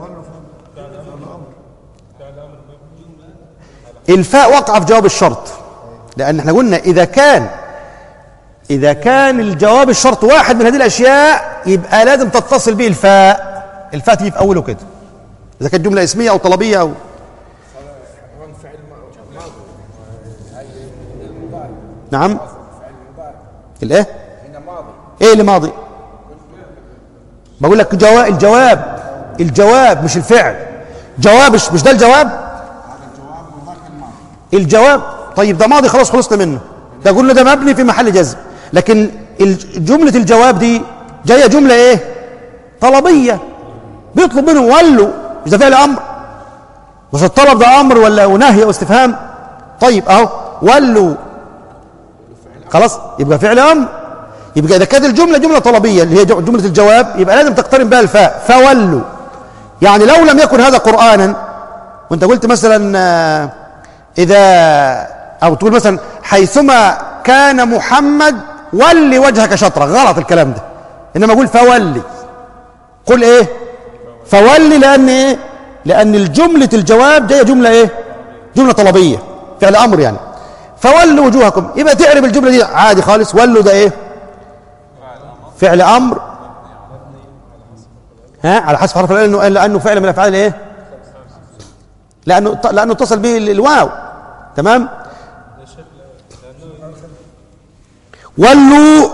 الفاء وقع في جواب الشرط لان احنا قلنا اذا كان اذا كان الجواب الشرط واحد من هذه الاشياء يبقى لازم تتصل به الفاء الفاء تيجي في اوله كده اذا كانت جمله اسميه او طلبيه او نعم الايه ايه اللي ماضي بقول لك جواب الجواب الجواب مش الفعل جواب مش مش ده الجواب الجواب طيب ده ماضي خلاص خلصنا منه ده قلنا ده مبني في محل جزم لكن الج- جملة الجواب دي جاية جملة ايه طلبية بيطلب منهم ولوا مش ده فعل امر بس الطلب ده امر ولا ونهي او استفهام طيب اهو ولوا خلاص يبقى فعل امر يبقى اذا كانت الجمله جمله طلبيه اللي هي جو- جمله الجواب يبقى لازم تقترن بها الفاء فولوا يعني لو لم يكن هذا قرانا وانت قلت مثلا آه، اذا او تقول مثلا حيثما كان محمد ولي وجهك شطره غلط الكلام ده انما اقول فولي قل ايه فولي لان ايه لان الجمله الجواب جايه جمله ايه جمله طلبيه فعل امر يعني فولوا وجوهكم يبقى تعرف الجمله دي عادي خالص ولوا ده ايه فعل امر ها على حسب حرف العلم لانه لانه فعل من الافعال ايه لانه لانه اتصل به ال- الواو تمام ولوا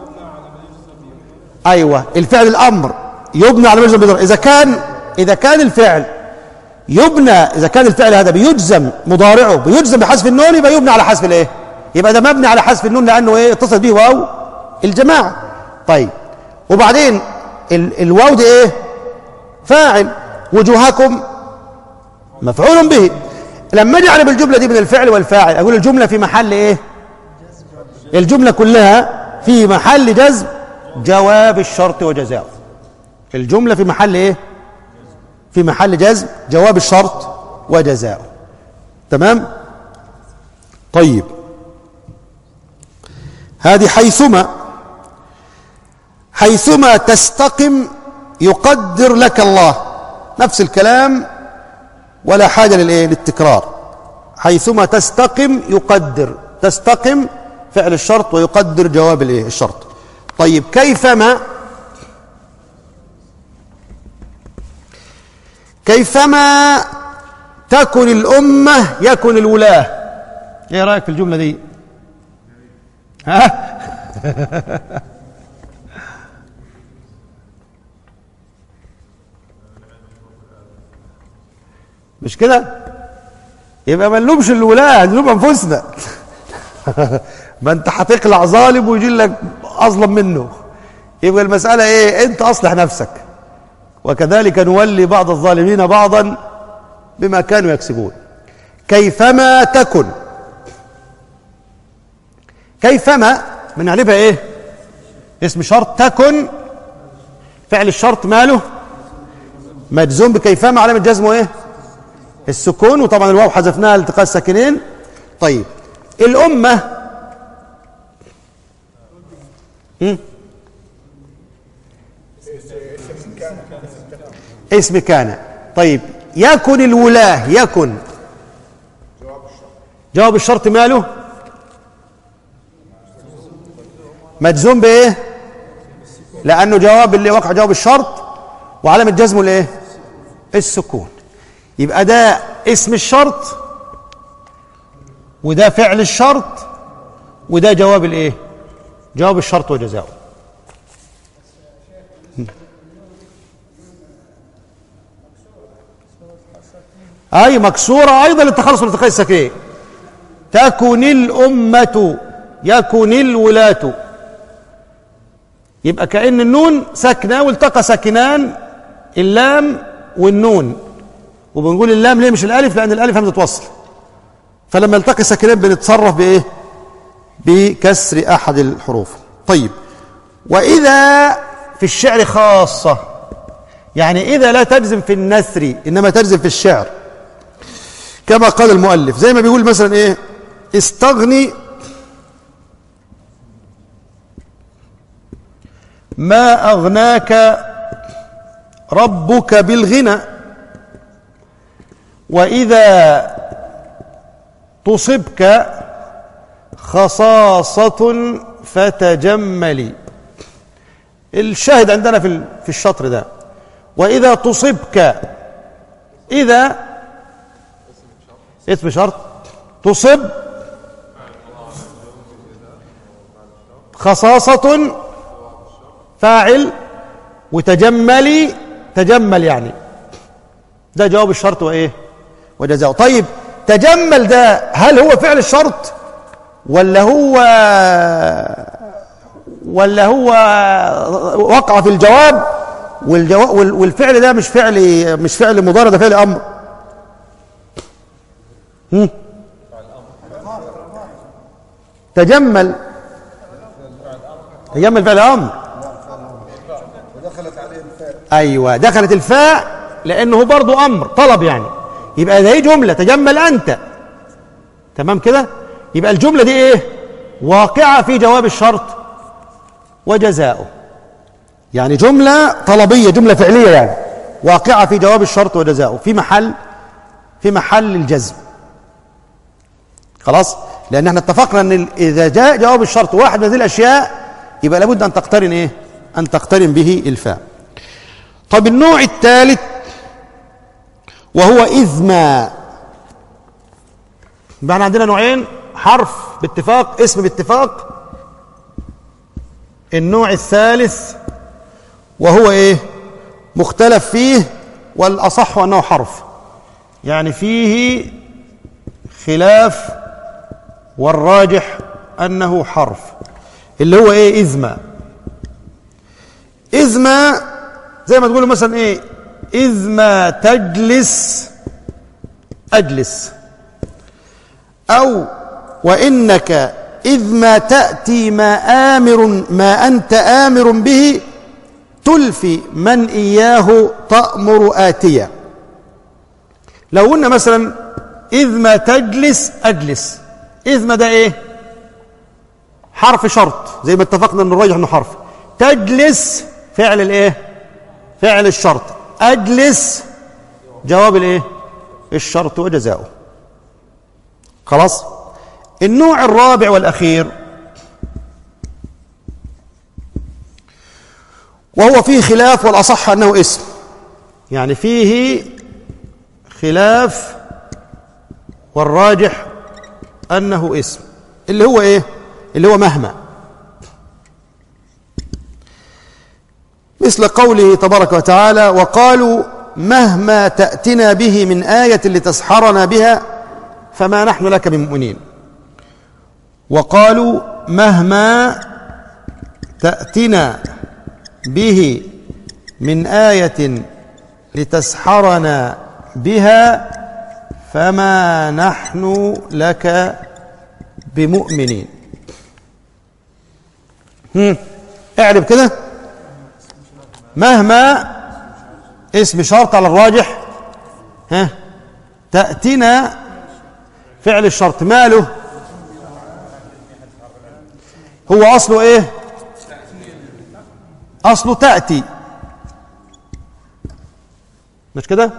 ايوه الفعل الامر يبنى على مجزم بضر اذا كان اذا كان الفعل يبنى اذا كان الفعل هذا بيجزم مضارعه بيجزم بحذف النون يبقى يبنى على حذف الايه يبقى ده مبني على حذف النون لانه ايه اتصل به واو الجماعه طيب وبعدين ال الواو دي ايه فاعل وجوهكم مفعول به لما اجي اعرف الجمله دي من الفعل والفاعل اقول الجمله في محل ايه الجمله كلها في محل جزم جواب الشرط وجزاؤه الجمله في محل ايه في محل جزم جواب الشرط وجزاؤه تمام طيب هذه حيثما حيثما تستقم يقدر لك الله نفس الكلام ولا حاجة للإيه؟ للتكرار حيثما تستقم يقدر تستقم فعل الشرط ويقدر جواب الإيه؟ الشرط طيب كيفما كيفما تكن الأمة يكن الولاة ايه رأيك في الجملة دي ها مش كده يبقى ما نلومش الولاة نلوم انفسنا ما انت هتقلع ظالم ويجي لك اظلم منه يبقى المسألة ايه انت اصلح نفسك وكذلك نولي بعض الظالمين بعضا بما كانوا يكسبون كيفما تكن كيفما بنعرفها ايه اسم شرط تكن فعل الشرط ماله مجزوم بكيفما علامة جزمه ايه السكون وطبعا الواو حذفناها لالتقاء الساكنين طيب الأمة اسم كان طيب يكن الولاه يكن جواب الشرط ماله مجزوم بايه لانه جواب اللي وقع جواب الشرط وعلامه جزمه الايه السكون يبقى ده اسم الشرط وده فعل الشرط وده جواب الايه جواب الشرط وجزاؤه اي مكسوره ايضا للتخلص من التقاء الساكنين تكن الامه يكن الولاة يبقى كأن النون ساكنه والتقى ساكنان اللام والنون وبنقول اللام ليه مش الالف لان الالف همزه وصل فلما يلتقي ساكنان بنتصرف بايه بكسر احد الحروف طيب واذا في الشعر خاصه يعني اذا لا تجزم في النثر انما تجزم في الشعر كما قال المؤلف زي ما بيقول مثلا ايه استغني ما اغناك ربك بالغنى واذا تصبك خصاصه فتجملي الشاهد عندنا في في الشطر ده واذا تصبك اذا اسم شرط تصب خصاصة فاعل وتجملي تجمل يعني ده جواب الشرط وايه وجزاؤه طيب تجمل ده هل هو فعل الشرط ولا هو ولا هو وقع في الجواب والجواب والفعل ده مش فعل مش فعل مضارع ده فعل امر هم؟ تجمل تجمل فعل امر ودخلت عليه الفاء ايوه دخلت الفاء لانه برضه امر طلب يعني يبقى ده جمله تجمل انت تمام كده يبقى الجمله دي ايه واقعه في جواب الشرط وجزاؤه يعني جمله طلبيه جمله فعليه يعني واقعه في جواب الشرط وجزاؤه في محل في محل الجزم خلاص لان احنا اتفقنا ان اذا جاء جواب الشرط واحد من هذه الاشياء يبقى لابد ان تقترن ايه ان تقترن به الفاء طب النوع الثالث وهو اذما يبقى عندنا نوعين حرف باتفاق اسم باتفاق النوع الثالث وهو ايه مختلف فيه والاصح انه حرف يعني فيه خلاف والراجح انه حرف اللي هو ايه اذما اذما زي ما تقولوا مثلا ايه اذما تجلس اجلس او وانك اذ ما تاتي ما امر ما انت امر به تلفي من اياه تامر اتيا لو قلنا مثلا اذ ما تجلس اجلس اذ ما ده ايه حرف شرط زي ما اتفقنا ان الراجح انه حرف تجلس فعل الايه فعل الشرط اجلس جواب الايه الشرط وجزاؤه خلاص النوع الرابع والاخير وهو فيه خلاف والاصح انه اسم يعني فيه خلاف والراجح انه اسم اللي هو ايه اللي هو مهما مثل قوله تبارك وتعالى وقالوا مهما تأتنا به من آية لتسحرنا بها فما نحن لك بمؤمنين وقالوا مهما تأتنا به من آية لتسحرنا بها فما نحن لك بمؤمنين هم. اعرب كده مهما اسم شرط على الراجح ها تأتنا فعل الشرط ماله هو أصله إيه أصله تأتي مش كده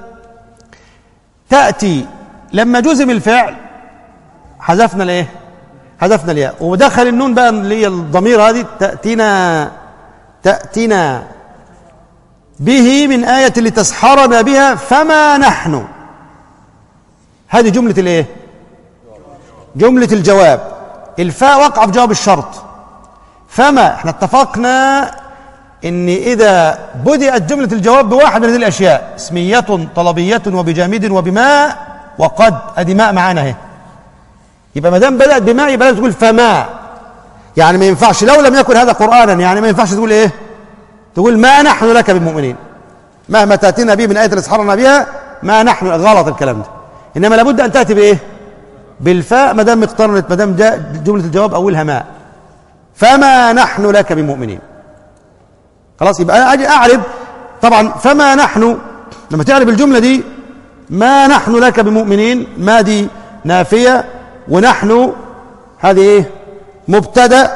تأتي لما جزم الفعل حذفنا الايه حذفنا الياء ودخل النون بقى اللي هي الضمير هذه تأتينا تأتينا به من آية لتسحرنا بها فما نحن هذه جملة الايه جملة الجواب الفاء وقع في جواب الشرط فما احنا اتفقنا ان اذا بدأت جملة الجواب بواحد من هذه الاشياء اسمية طلبية وبجامد وبماء وقد ادي ماء معانا اهي يبقى ما دام بدأت بماء يبقى لازم تقول فما يعني ما ينفعش لو لم يكن هذا قرآنا يعني ما ينفعش تقول ايه تقول ما نحن لك بمؤمنين مهما تأتينا به من آية تسحرنا بها ما نحن غلط الكلام ده إنما لابد أن تأتي بإيه بالفاء ما دام اقترنت ما دام جاء جملة الجواب أولها ما فما نحن لك بمؤمنين خلاص يبقى أنا أجي أعرب طبعا فما نحن لما تعرب الجملة دي ما نحن لك بمؤمنين ما دي نافية ونحن هذه ايه مبتدا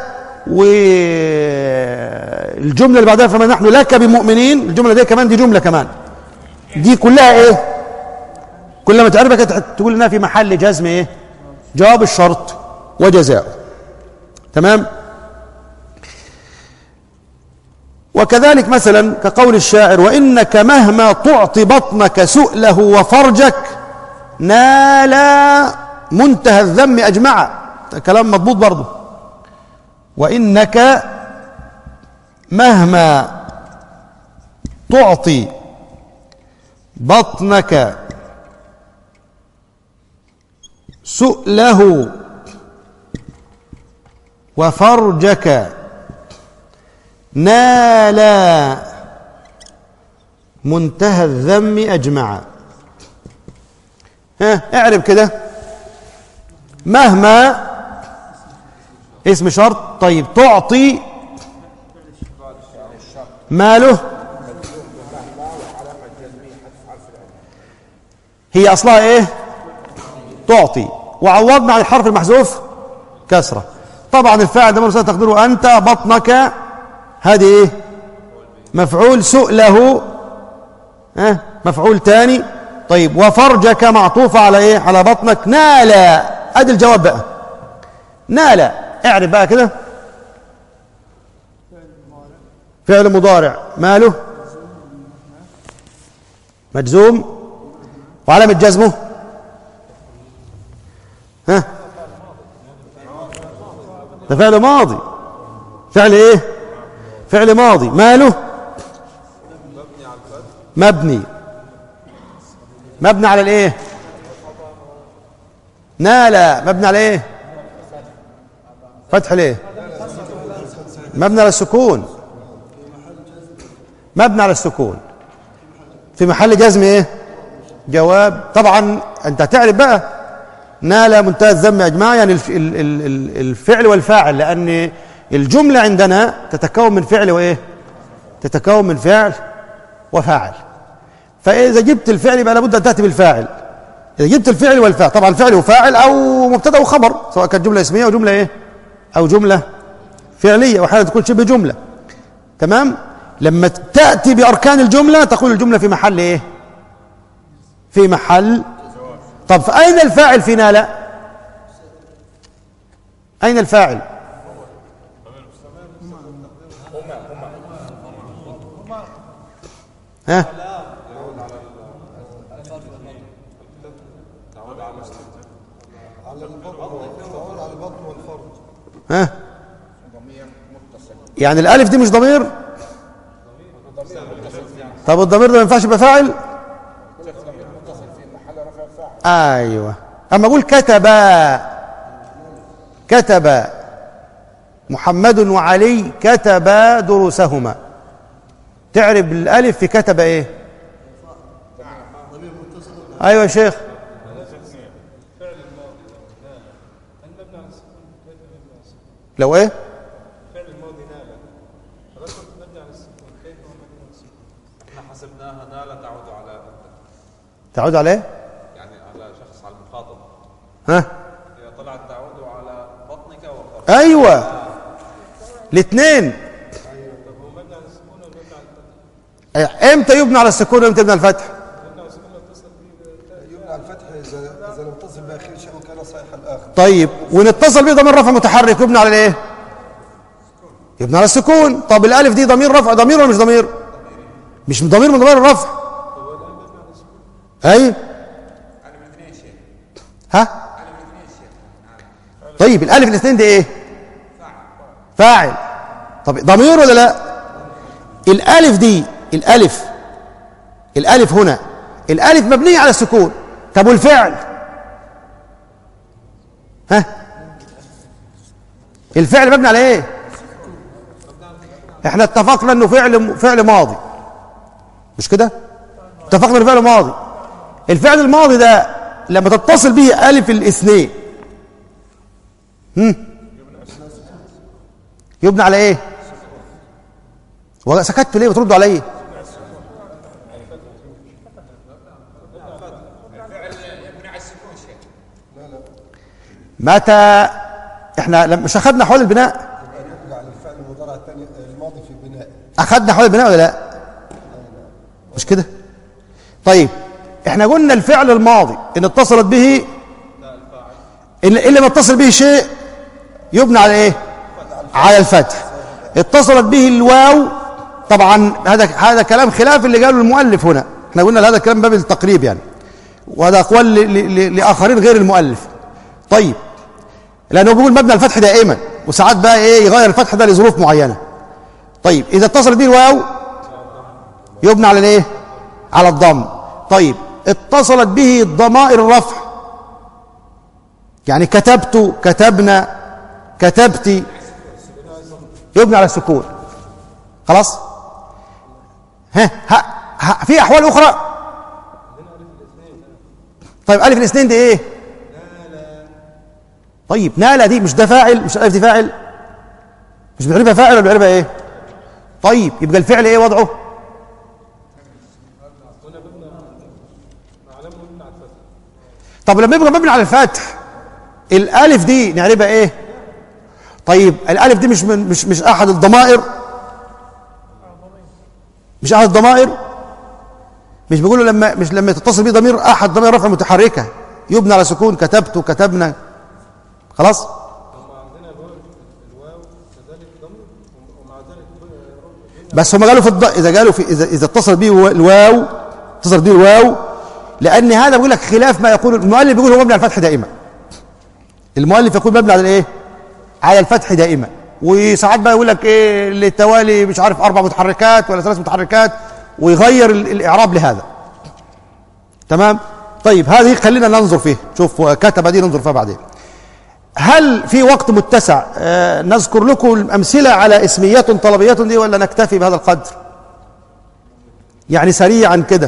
والجمله اللي بعدها فما نحن لك بمؤمنين الجمله دي كمان دي جمله كمان دي كلها ايه كل ما تعرفها كده تقول انها في محل جزم ايه جواب الشرط وجزاؤه تمام وكذلك مثلا كقول الشاعر وانك مهما تعطي بطنك سؤله وفرجك نالا منتهى الذم اجمع كلام مضبوط برضه وانك مهما تعطي بطنك سؤله وفرجك نالا منتهى الذم اجمع ها اعرب كده مهما اسم شرط طيب تعطي ماله هي اصلها ايه تعطي وعوضنا عن الحرف المحذوف كسره طبعا الفاعل ده مرسل تقديره انت بطنك هذه ايه مفعول سؤله ها مفعول تاني طيب وفرجك معطوفه على ايه على بطنك نالا ادي الجواب بقى نالا اعرف بقى كده فعل مضارع ماله مجزوم وعلامة جزمه ها ده فعل ماضي فعل ايه فعل ماضي ماله مبني مبني على الايه نال مبني على ايه فتح ليه مبني على السكون مبني على السكون في محل جزم ايه جواب طبعا انت هتعرف بقى نال منتهى الذم اجماع يعني الف- ال- ال- ال- الفعل والفاعل لان الجمله عندنا تتكون من فعل وايه تتكون من فعل وفاعل فاذا جبت الفعل يبقى لابد ان تاتي بالفاعل اذا جبت الفعل والفاعل طبعا الفعل وفاعل او مبتدا وخبر سواء كانت جمله اسميه او جمله ايه او جمله فعليه واحيانا تكون شبه جمله تمام لما تاتي باركان الجمله تقول الجمله في محل ايه في محل طب فاين الفاعل في نالا اين الفاعل ها على البطن تعود على البطن والفرج ها ضمير متصل يعني الالف دي مش ضمير طب الضمير ده ما ينفعش يبقى فاعل متصل في محل رفع فاعل ايوه اما اقول كتب كتب محمد وعلي كتب دروسهما تعرب الالف في كتب ايه ايوه يا شيخ لو ايه احنا حسبناها نالة تعود على تعود عليه يعني على شخص على المخاطب ها هي طلعت تعود على بطنك وفرجك ايوه الاثنين امتى يبنى على السكون وامتى يبنى على الفتح يبنى على الفتح اذا اذا لم تصل باخر شيء كان صحيح الاخر طيب ونتصل به ضمير رفع متحرك يبنى على الايه يبنى على السكون طب الالف دي ضمير رفع ضمير ولا مش ضمير مش ضمير من ضمير الرفع اي ها طيب الالف الاثنين دي ايه فاعل طب ضمير ولا لا الالف دي الالف الالف هنا الالف مبنيه على السكون طب والفعل ها الفعل مبني على ايه احنا اتفقنا انه فعل فعل ماضي مش كده اتفقنا انه فعل ماضي الفعل الماضي ده لما تتصل به الف الاثنين هم؟ يبنى على ايه وسكت ليه بتردوا عليا متى احنا لما مش اخذنا حول البناء يرجع للفعل المضارع الثاني الماضي في بناء اخذنا حول البناء ولا لا مش كده طيب احنا قلنا الفعل الماضي ان اتصلت به ان اللي ما اتصل به شيء يبنى على ايه على الفتح اتصلت به الواو طبعا هذا هذا كلام خلاف اللي قاله المؤلف هنا احنا قلنا هذا كلام باب التقريب يعني وهذا اقوال ل- ل- ل- لاخرين غير المؤلف طيب لانه بيقول مبنى الفتح دائما وساعات بقى ايه يغير الفتح ده لظروف معينه طيب اذا اتصل به الواو يبنى على الايه على الضم طيب اتصلت به ضمائر الرفع يعني كتبت كتبنا كتبت يبنى على السكون خلاص ها, ها, ها في احوال اخرى طيب الف الاثنين دي ايه طيب نال دي مش ده فاعل مش الالف دي فاعل مش بنعرفها فاعل ولا بنعرفها ايه طيب يبقى الفعل ايه وضعه طب لما يبقى مبني على الفتح الالف دي نعرفها ايه طيب الالف دي مش من مش مش احد الضمائر مش احد الضمائر مش بيقولوا لما مش لما تتصل بيه ضمير احد ضمائر رفع متحركه يبنى على سكون كتبت كتبنا خلاص بس هم قالوا في الض... اذا قالوا في اذا اذا اتصل به الواو اتصل به الواو لان هذا بيقول لك خلاف ما يقول المؤلف بيقول هو مبني على الفتح دائما المؤلف يقول مبني على الايه على الفتح دائما وساعات بقى يقول لك ايه للتوالي مش عارف اربع متحركات ولا ثلاث متحركات ويغير ال- الاعراب لهذا تمام طيب هذه خلينا ننظر فيه شوف كتب دي ننظر فيها بعدين هل في وقت متسع آه نذكر لكم الامثله على اسميات طلبيات دي ولا نكتفي بهذا القدر يعني سريعا كده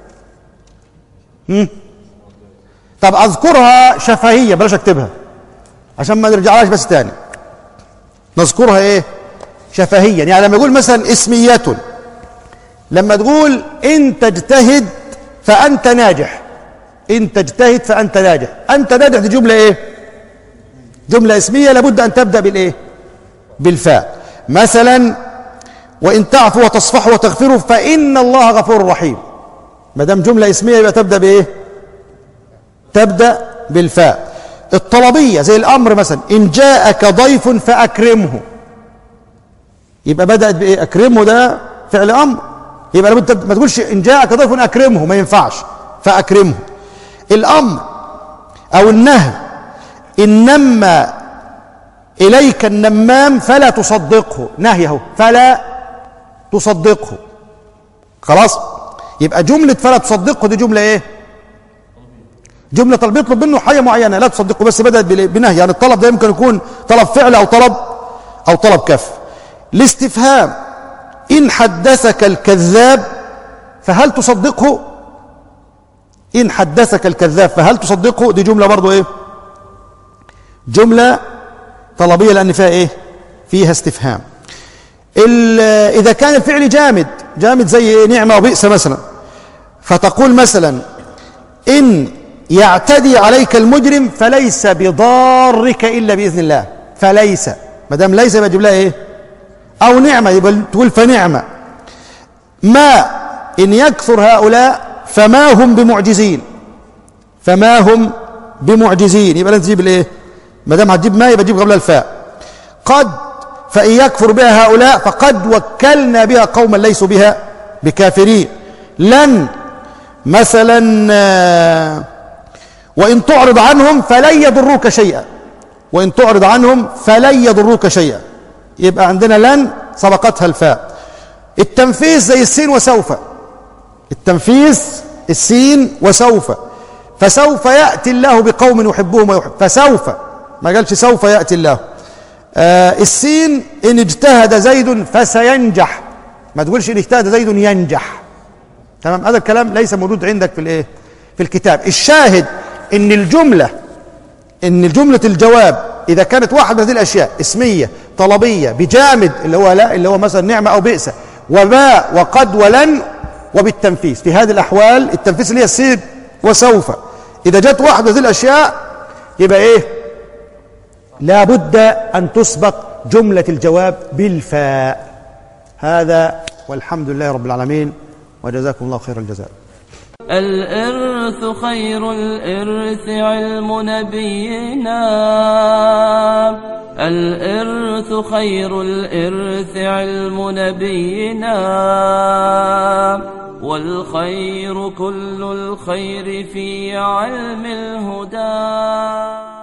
هم؟ طب اذكرها شفهيه بلاش اكتبها عشان ما نرجعلهاش بس تاني نذكرها ايه شفهيا يعني لما يقول مثلا اسمية لما تقول ان تجتهد فانت ناجح ان تجتهد فانت ناجح انت ناجح دي جمله ايه جمله اسميه لابد ان تبدا بالايه بالفاء مثلا وان تعفوا وتصفحوا وتغفروا فان الله غفور رحيم ما دام جمله اسميه يبقى تبدا بايه تبدا بالفاء الطلبيه زي الامر مثلا ان جاءك ضيف فاكرمه يبقى بدات بايه اكرمه ده فعل امر يبقى لابد ما تقولش ان جاءك ضيف اكرمه ما ينفعش فاكرمه الامر او النهي ان نم اليك النمام فلا تصدقه نهي اهو فلا تصدقه خلاص يبقى جمله فلا تصدقه دي جمله ايه جمله طلب يطلب منه حاجه معينه لا تصدقه بس بدات بال- بنهي يعني الطلب ده يمكن يكون طلب فعل او طلب او طلب كف الاستفهام ان حدثك الكذاب فهل تصدقه ان حدثك الكذاب فهل تصدقه دي جمله برضو ايه جمله طلبيه لان فيها ايه فيها استفهام ال- اذا كان الفعل جامد جامد زي نعمه وبئس مثلا فتقول مثلا ان يعتدي عليك المجرم فليس بضارك الا باذن الله فليس ما دام ليس يبقى تجيب لها ايه او نعمه يبقى تقول فنعمه ما إن يكثر هؤلاء فما هم بمعجزين فما هم بمعجزين يبقى لازم تجيب الايه ما دام هتجيب ما يبقى تجيب قبل الفاء قد فإن يكفر بها هؤلاء فقد وكلنا بها قوما ليسوا بها بكافرين لن مثلا آه، وإن تعرض عنهم فلن يضروك شيئا وإن تعرض عنهم فلن يضروك شيئا يبقى عندنا لن سبقتها الفاء التنفيذ زي السين وسوف التنفيذ السين وسوف فسوف يأتي الله بقوم يحبهم ويحب فسوف ما قالش سوف يأتي الله آه السين إن اجتهد زيد فسينجح ما تقولش إن اجتهد زيد ينجح تمام هذا الكلام ليس موجود عندك في الايه في الكتاب الشاهد ان الجمله ان جمله الجواب اذا كانت واحد من هذه الاشياء اسميه طلبيه بجامد اللي هو لا اللي هو مثلا نعمه او بئس وما وقد ولن وبالتنفيذ في هذه الاحوال التنفيذ اللي هي السين وسوف اذا جت واحد من هذه الاشياء يبقى ايه لابد ان تسبق جمله الجواب بالفاء هذا والحمد لله رب العالمين وجزاكم الله خير الجزاء الإرث خير الإرث علم نبينا الإرث خير الإرث علم نبينا والخير كل الخير في علم الهدى